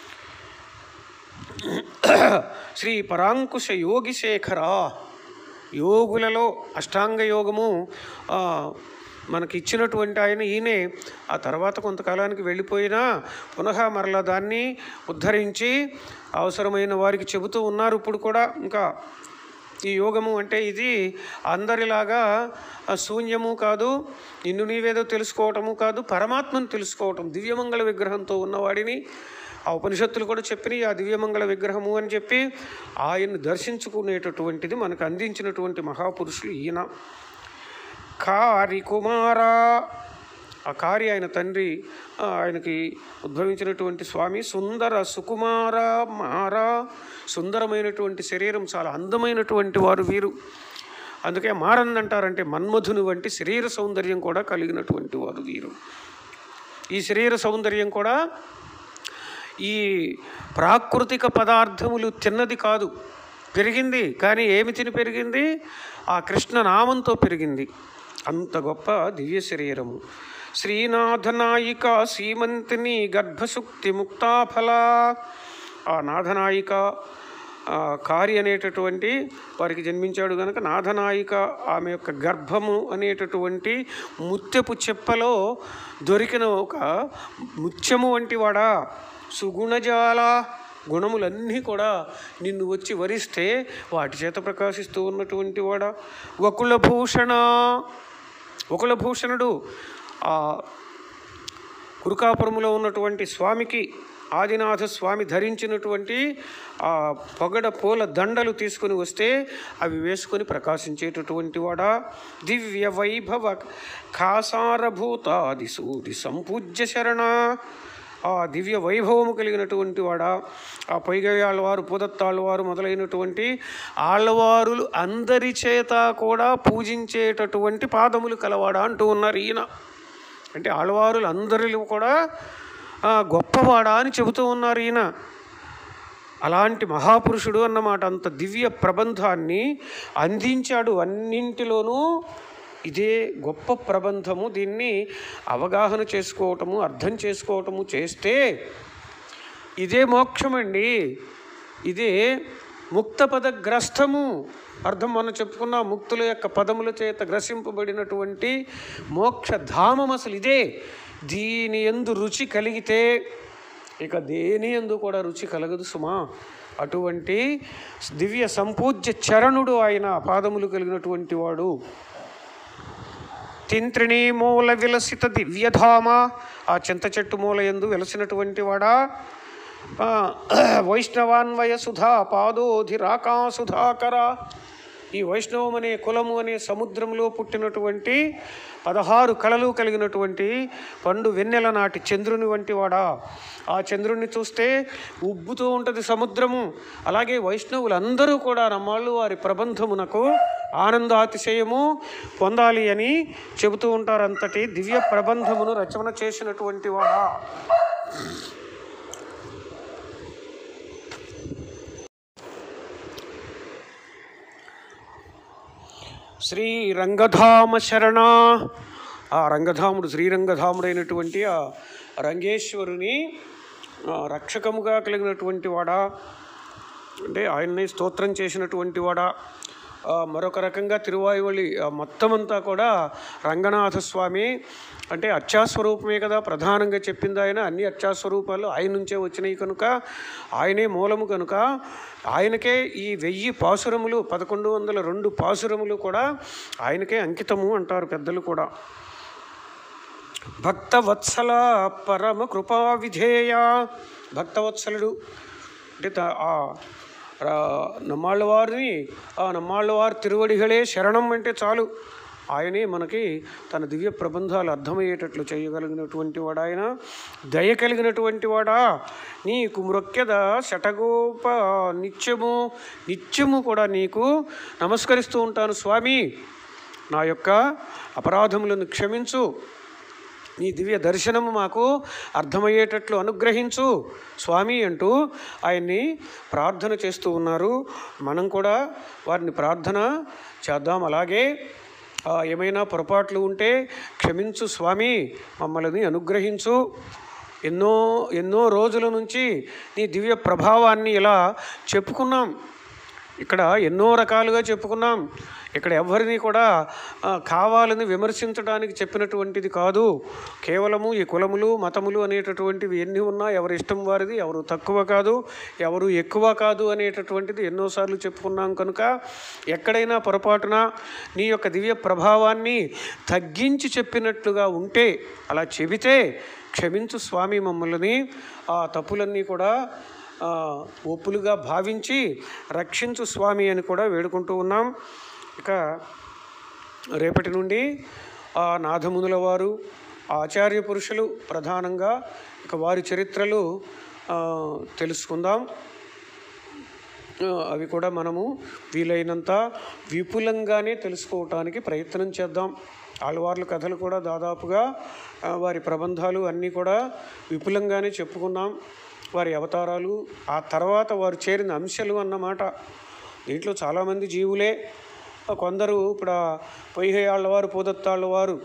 [SPEAKER 1] శ్రీ పరాంకుశ యోగి శేఖర యోగులలో అష్టాంగ యోగము ఆ, మనకి ఇచ్చినటువంటి ఆయన ఈయనే ఆ తర్వాత కొంతకాలానికి వెళ్ళిపోయినా పునః మరలా దాన్ని ఉద్ధరించి అవసరమైన వారికి చెబుతూ ఉన్నారు ఇప్పుడు కూడా ఇంకా ఈ యోగము అంటే ఇది అందరిలాగా ఆ, శూన్యము కాదు నిన్ను నీవేదో తెలుసుకోవటము కాదు పరమాత్మను తెలుసుకోవటం దివ్యమంగళ విగ్రహంతో ఉన్నవాడిని ఆ ఉపనిషత్తులు కూడా చెప్పినాయి ఆ దివ్యమంగళ విగ్రహము అని చెప్పి ఆయన్ని దర్శించుకునేటటువంటిది మనకు అందించినటువంటి మహాపురుషులు ఈయన కారి కుమార ఆ కారి ఆయన తండ్రి ఆ, ఆయనకి ఉద్భవించినటువంటి స్వామి సుందర సుకుమార మార సుందరమైనటువంటి శరీరం చాలా అందమైనటువంటి వారు వీరు అందుకే మారంది అంటారంటే మన్మధుని వంటి శరీర సౌందర్యం కూడా కలిగినటువంటి వారు వీరు ఈ శరీర సౌందర్యం కూడా ఈ ప్రాకృతిక పదార్థములు తిన్నది కాదు పెరిగింది కానీ ఏమి తిని పెరిగింది ఆ కృష్ణ నామంతో పెరిగింది అంత గొప్ప దివ్య శరీరము శ్రీనాథనాయిక సీమంతిని గర్భశుక్తి ముక్తాఫల ఆ నాథనాయిక ఆ, కారి అనేటటువంటి వారికి జన్మించాడు గనక నాథనాయిక ఆమె యొక్క గర్భము అనేటటువంటి ముత్యపు చెప్పలో దొరికిన ఒక ముత్యము వంటి వాడా సుగుణజాల గుణములన్నీ కూడా నిన్ను వచ్చి వరిస్తే వాటి చేత ప్రకాశిస్తూ ఉన్నటువంటి వాడా వకులభూషణ వకులభూషణుడు ఆ కురుకాపురములో ఉన్నటువంటి స్వామికి ఆదినాథ స్వామి ధరించినటువంటి ఆ పొగడ పూల దండలు తీసుకుని వస్తే అవి వేసుకొని ప్రకాశించేటటువంటి వాడా దివ్య వైభవ కాసారభూతాది సూది సంపూజ్య శరణ ఆ దివ్య వైభవము కలిగినటువంటి వాడా ఆ పైగా ఆళ్ళవారు పూదత్తాళ్ళవారు మొదలైనటువంటి ఆళ్ళవారులు అందరి చేత కూడా పూజించేటటువంటి పాదములు కలవాడా అంటూ ఉన్నారు ఈయన అంటే ఆళ్ళవారులు అందరిలో కూడా ఆ, గొప్పవాడా అని చెబుతూ ఉన్నారు ఈయన అలాంటి మహాపురుషుడు అన్నమాట అంత దివ్య ప్రబంధాన్ని అందించాడు అన్నింటిలోనూ ఇదే గొప్ప ప్రబంధము దీన్ని అవగాహన చేసుకోవటము అర్థం చేసుకోవటము చేస్తే ఇదే మోక్షమండి ఇదే ముక్త పదగ్రస్తము అర్థం మనం చెప్పుకున్న ముక్తుల యొక్క పదముల చేత గ్రసింపబడినటువంటి మోక్షధామం అసలు ఇదే దీని ఎందు రుచి కలిగితే ఇక దేని ఎందు కూడా రుచి కలగదు సుమా అటువంటి దివ్య సంపూజ్య చరణుడు ఆయన పాదములు కలిగినటువంటి వాడు తింత్రిణీ మూల విలసిత దివ్యధామ ఆ చింత చెట్టు మూల ఎందు వెలసినటువంటి వాడా ఆ, వైష్ణవాన్వయ సుధా పాదోధిరాకా సుధాకర ఈ వైష్ణవం అనే కులము అనే సముద్రంలో పుట్టినటువంటి పదహారు కళలు కలిగినటువంటి పండు వెన్నెల నాటి చంద్రుని వంటి వాడా ఆ చంద్రుణ్ణి చూస్తే ఉబ్బుతూ ఉంటుంది సముద్రము అలాగే వైష్ణవులందరూ కూడా నమ్మాళ్ళు వారి ప్రబంధమునకు ఆనందాతిశయము పొందాలి అని చెబుతూ ఉంటారు అంతటి దివ్య ప్రబంధమును రచన చేసినటువంటి వాడా శ్రీ రంగధామ శరణ ఆ రంగధాముడు శ్రీరంగధాముడైనటువంటి ఆ రంగేశ్వరుని ఆ, రక్షకముగా కలిగినటువంటి వాడా అంటే ఆయన్ని స్తోత్రం చేసినటువంటి వాడా ఆ, మరొక రకంగా తిరువాయువళి ఆ, మొత్తం అంతా కూడా రంగనాథ స్వామి అంటే అత్యాస్వరూపమే కదా ప్రధానంగా చెప్పింది ఆయన అన్ని అత్యాస్వరూపాలు ఆయన నుంచే వచ్చినాయి కనుక ఆయనే మూలము కనుక ఆయనకే ఈ వెయ్యి పాసురములు పదకొండు వందల రెండు పాసురములు కూడా ఆయనకే అంకితము అంటారు పెద్దలు కూడా భక్తవత్సల పరమ కృపా విధేయ భక్తవత్సలుడు అంటే త- ఆ రా- నమ్మాళ్ళ వారిని ఆ నమ్మాళ్ళ వారి తిరువడిகளే శరణం అంటే చాలు ఆయనే మనకి తన దివ్య ప్రబంధాలు అర్థమయ్యేటట్లు చేయగలిగినటువంటి వాడు ఆయన దయ కలిగినటువంటి వాడా నీకు మృక్యద శటగోప నిత్యము నిత్యము కూడా నీకు నమస్కరిస్తూ ఉంటాను స్వామి నా యొక్క అపరాధములను క్షమించు నీ దివ్య దర్శనము మాకు అర్థమయ్యేటట్లు అనుగ్రహించు స్వామి అంటూ ఆయన్ని ప్రార్థన చేస్తూ ఉన్నారు మనం కూడా వారిని ప్రార్థన చేద్దాం అలాగే ఆ, ఏమైనా పొరపాట్లు ఉంటే క్షమించు స్వామి మమ్మల్ని అనుగ్రహించు ఎన్నో ఎన్నో రోజుల నుంచి నీ దివ్య ప్రభావాన్ని ఇలా చెప్పుకున్నాం ఇక్కడ ఎన్నో రకాలుగా చెప్పుకున్నాం ఇక్కడ ఎవరిని కూడా ఆ, కావాలని విమర్శించడానికి చెప్పినటువంటిది కాదు కేవలము ఈ కులములు మతములు అనేటటువంటివి ఎన్ని ఉన్నా ఎవరి ఇష్టం వారిది ఎవరు తక్కువ కాదు ఎవరు ఎక్కువ కాదు అనేటటువంటిది ఎన్నోసార్లు చెప్పుకున్నాం కనుక ఎక్కడైనా పొరపాటున నీ యొక్క దివ్య ప్రభావాన్ని తగ్గించి చెప్పినట్లుగా ఉంటే అలా చెబితే క్షమించు స్వామి మమ్మల్ని ఆ తప్పులన్నీ కూడా ఆ, ఒప్పులుగా భావించి రక్షించు స్వామి అని కూడా వేడుకుంటూ ఉన్నాం ఇక రేపటి నుండి ఆ నాథమునుల వారు ఆ ఆచార్య పురుషులు ప్రధానంగా ఇక వారి చరిత్రలు ఆ, తెలుసుకుందాం ఆ, అవి కూడా మనము వీలైనంత విపులంగానే తెలుసుకోవటానికి ప్రయత్నం చేద్దాం ఆళ్వార్ల కథలు కూడా దాదాపుగా ఆ, వారి ప్రబంధాలు అన్నీ కూడా విపులంగానే చెప్పుకున్నాం వారి అవతారాలు ఆ తర్వాత వారు చేరిన అంశాలు అన్నమాట దీంట్లో చాలామంది జీవులే ఆ, కొందరు ఇప్పుడు ఆ పొయ్యేళ్ళ వారు పూదత్తాళ్ళ వారు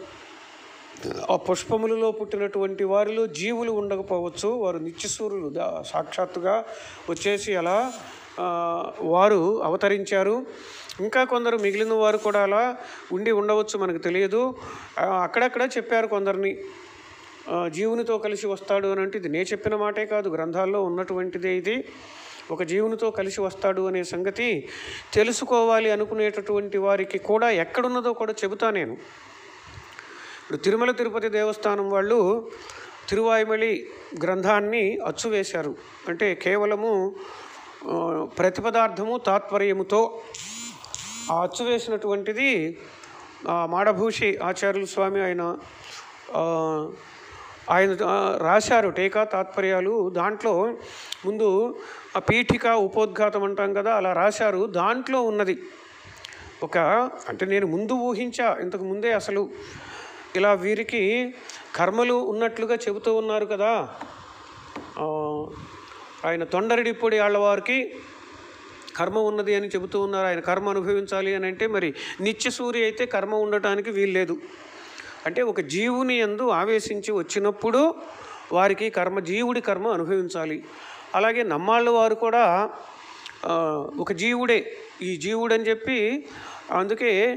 [SPEAKER 1] ఆ పుష్పములలో పుట్టినటువంటి వారిలో జీవులు ఉండకపోవచ్చు వారు నిత్యసూరులు దా- సాక్షాత్తుగా వచ్చేసి అలా ఆ, వారు అవతరించారు ఇంకా కొందరు మిగిలిన వారు కూడా అలా ఉండి ఉండవచ్చు మనకు తెలియదు ఆ, అక్కడక్కడ చెప్పారు కొందరిని ఆ, జీవునితో కలిసి వస్తాడు అని అంటే ఇది నే చెప్పిన మాటే కాదు గ్రంథాల్లో ఉన్నటువంటిదే ఇది ఒక జీవునితో కలిసి వస్తాడు అనే సంగతి తెలుసుకోవాలి అనుకునేటటువంటి వారికి కూడా ఎక్కడున్నదో కూడా చెబుతా నేను ఇప్పుడు తిరుమల తిరుపతి దేవస్థానం వాళ్ళు తిరువాయుమలి గ్రంథాన్ని అచ్చు వేశారు అంటే కేవలము ఆ, ప్రతిపదార్థము తాత్పర్యముతో ఆ అచ్చు వేసినటువంటిది ఆ, మాడభూషి ఆచార్యుల స్వామి ఆయన ఆ, ఆయన ఆ, రాశారు టీకా తాత్పర్యాలు దాంట్లో ముందు ఆ పీఠిక ఉపోద్ఘాతం అంటాం కదా అలా రాశారు దాంట్లో ఉన్నది ఒక అంటే నేను ముందు ఊహించా ఇంతకు ముందే అసలు ఇలా వీరికి కర్మలు ఉన్నట్లుగా చెబుతూ ఉన్నారు కదా ఆ, ఆయన తొండరిడిప్పొడి ఆళ్ళవారికి కర్మ ఉన్నది అని చెబుతూ ఉన్నారు ఆయన కర్మ అనుభవించాలి అని అంటే మరి నిత్య సూర్య అయితే కర్మ ఉండటానికి వీల్లేదు అంటే ఒక జీవుని ఎందు ఆవేశించి వచ్చినప్పుడు వారికి కర్మ జీవుడి కర్మ అనుభవించాలి అలాగే నమ్మాళ్ళ వారు కూడా ఆ, ఒక జీవుడే ఈ జీవుడు అని చెప్పి అందుకే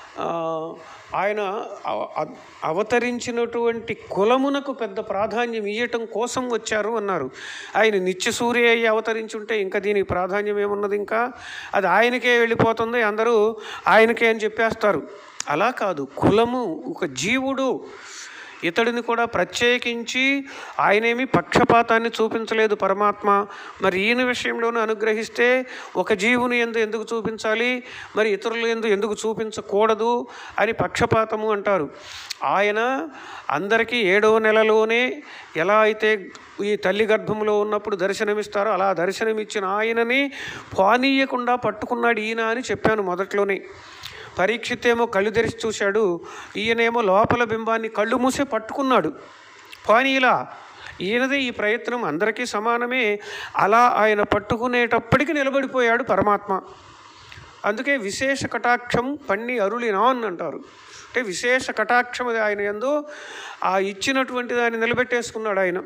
[SPEAKER 1] ఆ, ఆయన అవ- అ- అవతరించినటువంటి కులమునకు పెద్ద ప్రాధాన్యం ఇవ్వటం కోసం వచ్చారు అన్నారు ఆయన నిత్య సూర్య అయ్యి అవతరించుంటే ఇంకా దీనికి ప్రాధాన్యం ఏమున్నది ఇంకా అది ఆయనకే వెళ్ళిపోతుంది అందరూ ఆయనకే అని చెప్పేస్తారు అలా కాదు కులము ఒక జీవుడు ఇతడిని కూడా ప్రత్యేకించి ఆయనేమి పక్షపాతాన్ని చూపించలేదు పరమాత్మ మరి ఈయన విషయంలోనూ అనుగ్రహిస్తే ఒక జీవుని ఎందు ఎందుకు చూపించాలి మరి ఇతరుల ఎందు ఎందుకు చూపించకూడదు అని పక్షపాతము అంటారు ఆయన అందరికీ ఏడవ నెలలోనే ఎలా అయితే ఈ తల్లి గర్భంలో ఉన్నప్పుడు దర్శనమిస్తారో అలా దర్శనమిచ్చిన ఆయనని పానీయకుండా పట్టుకున్నాడు ఈయన అని చెప్పాను మొదట్లోనే పరీక్షిత్ ఏమో కళ్ళు తెరిచి చూశాడు ఈయనేమో లోపల బింబాన్ని కళ్ళు మూసే పట్టుకున్నాడు పానీలా ఈయనదే ఈ ప్రయత్నం అందరికీ సమానమే అలా ఆయన పట్టుకునేటప్పటికి నిలబడిపోయాడు పరమాత్మ అందుకే విశేష కటాక్షం పన్ని అరుళినాన్ అంటారు అంటే విశేష కటాక్షం అది ఆయన ఎందు ఆ ఇచ్చినటువంటి దాన్ని నిలబెట్టేసుకున్నాడు ఆయన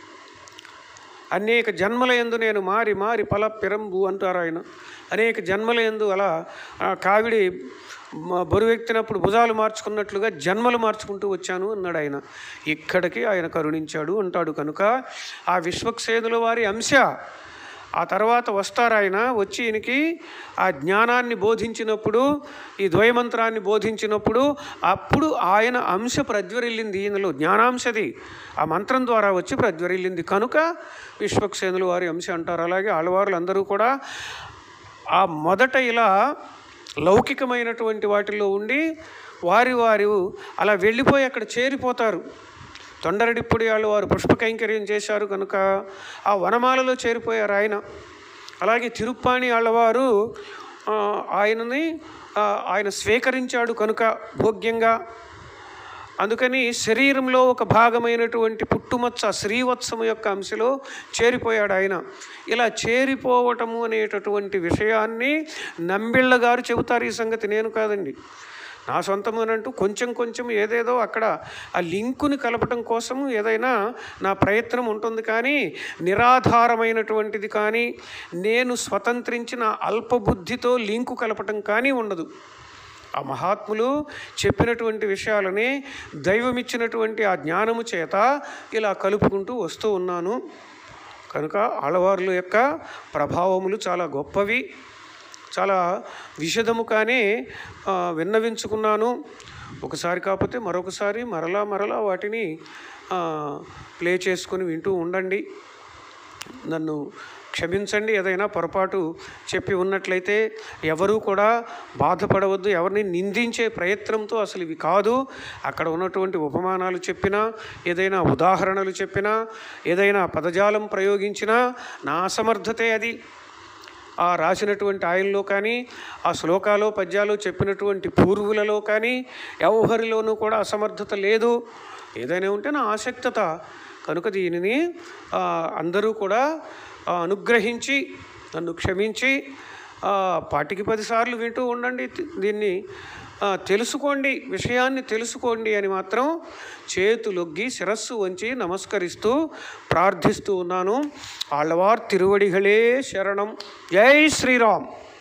[SPEAKER 1] అనేక జన్మల ఎందు నేను మారి మారి పల పిరంబు అంటారు ఆయన అనేక జన్మల ఎందు అలా ఆ కావిడి మ- బరువెక్తినప్పుడు భుజాలు మార్చుకున్నట్లుగా జన్మలు మార్చుకుంటూ వచ్చాను అన్నాడు ఆయన ఇక్కడికి ఆయన కరుణించాడు అంటాడు కనుక ఆ విశ్వక్సేనుల వారి అంశ ఆ తర్వాత వస్తారు ఆయన వచ్చి ఈయనకి ఆ జ్ఞానాన్ని బోధించినప్పుడు ఈ ద్వయమంత్రాన్ని బోధించినప్పుడు అప్పుడు ఆయన అంశ ప్రజ్వరిల్లింది ఈయనలో జ్ఞానాంశది ఆ మంత్రం ద్వారా వచ్చి ప్రజ్వరిల్లింది కనుక విశ్వక్సేనులు వారి అంశ అంటారు అలాగే ఆడవారులు అందరూ కూడా ఆ మొదట ఇలా లౌకికమైనటువంటి వాటిలో ఉండి వారి వారు అలా వెళ్ళిపోయి అక్కడ చేరిపోతారు తొండరడిప్పుడు వాళ్ళు వారు పుష్ప కైంకర్యం చేశారు కనుక ఆ వనమాలలో చేరిపోయారు ఆయన అలాగే తిరుప్పాణి వాళ్ళవారు ఆ, ఆయనని ఆ, ఆయన స్వీకరించాడు కనుక భోగ్యంగా అందుకని శరీరంలో ఒక భాగమైనటువంటి పుట్టుమచ్చ శ్రీవత్సము యొక్క అంశలో చేరిపోయాడు ఆయన ఇలా చేరిపోవటము అనేటటువంటి విషయాన్ని నంబిళ్ళ గారు చెబుతారు ఈ సంగతి నేను కాదండి నా సొంతమనంటూ కొంచెం కొంచెం ఏదేదో అక్కడ ఆ లింకుని కలపటం కోసం ఏదైనా నా ప్రయత్నం ఉంటుంది కానీ నిరాధారమైనటువంటిది కానీ నేను స్వతంత్రించిన అల్పబుద్ధితో లింకు కలపటం కానీ ఉండదు ఆ మహాత్ములు చెప్పినటువంటి విషయాలని దైవం ఇచ్చినటువంటి ఆ జ్ఞానము చేత ఇలా కలుపుకుంటూ వస్తూ ఉన్నాను కనుక ఆడవార్ల యొక్క ప్రభావములు చాలా గొప్పవి చాలా విషదముగానే ఆ, విన్నవించుకున్నాను ఒకసారి కాకపోతే మరొకసారి మరలా మరలా వాటిని ఆ, ప్లే చేసుకొని వింటూ ఉండండి నన్ను క్షమించండి ఏదైనా పొరపాటు చెప్పి ఉన్నట్లయితే ఎవరూ కూడా బాధపడవద్దు ఎవరిని నిందించే ప్రయత్నంతో అసలు ఇవి కాదు అక్కడ ఉన్నటువంటి ఉపమానాలు చెప్పినా ఏదైనా ఉదాహరణలు చెప్పినా ఏదైనా పదజాలం ప్రయోగించినా నా అసమర్థతే అది ఆ రాసినటువంటి ఆయనలో కానీ ఆ శ్లోకాలు పద్యాలు చెప్పినటువంటి పూర్వులలో కానీ ఎవరిలోనూ కూడా అసమర్థత లేదు ఏదైనా ఉంటే నా ఆసక్తత కనుక దీనిని ఆ, అందరూ కూడా ఆ, అనుగ్రహించి నన్ను క్షమించి ఆ, పాటికి పదిసార్లు వింటూ ఉండండి తి- దీన్ని ఆ, తెలుసుకోండి విషయాన్ని తెలుసుకోండి అని మాత్రం చేతులొగ్గి శిరస్సు వంచి నమస్కరిస్తూ ప్రార్థిస్తూ ఉన్నాను ఆళ్ళవార్ తిరువడిగలే శరణం జై శ్రీరామ్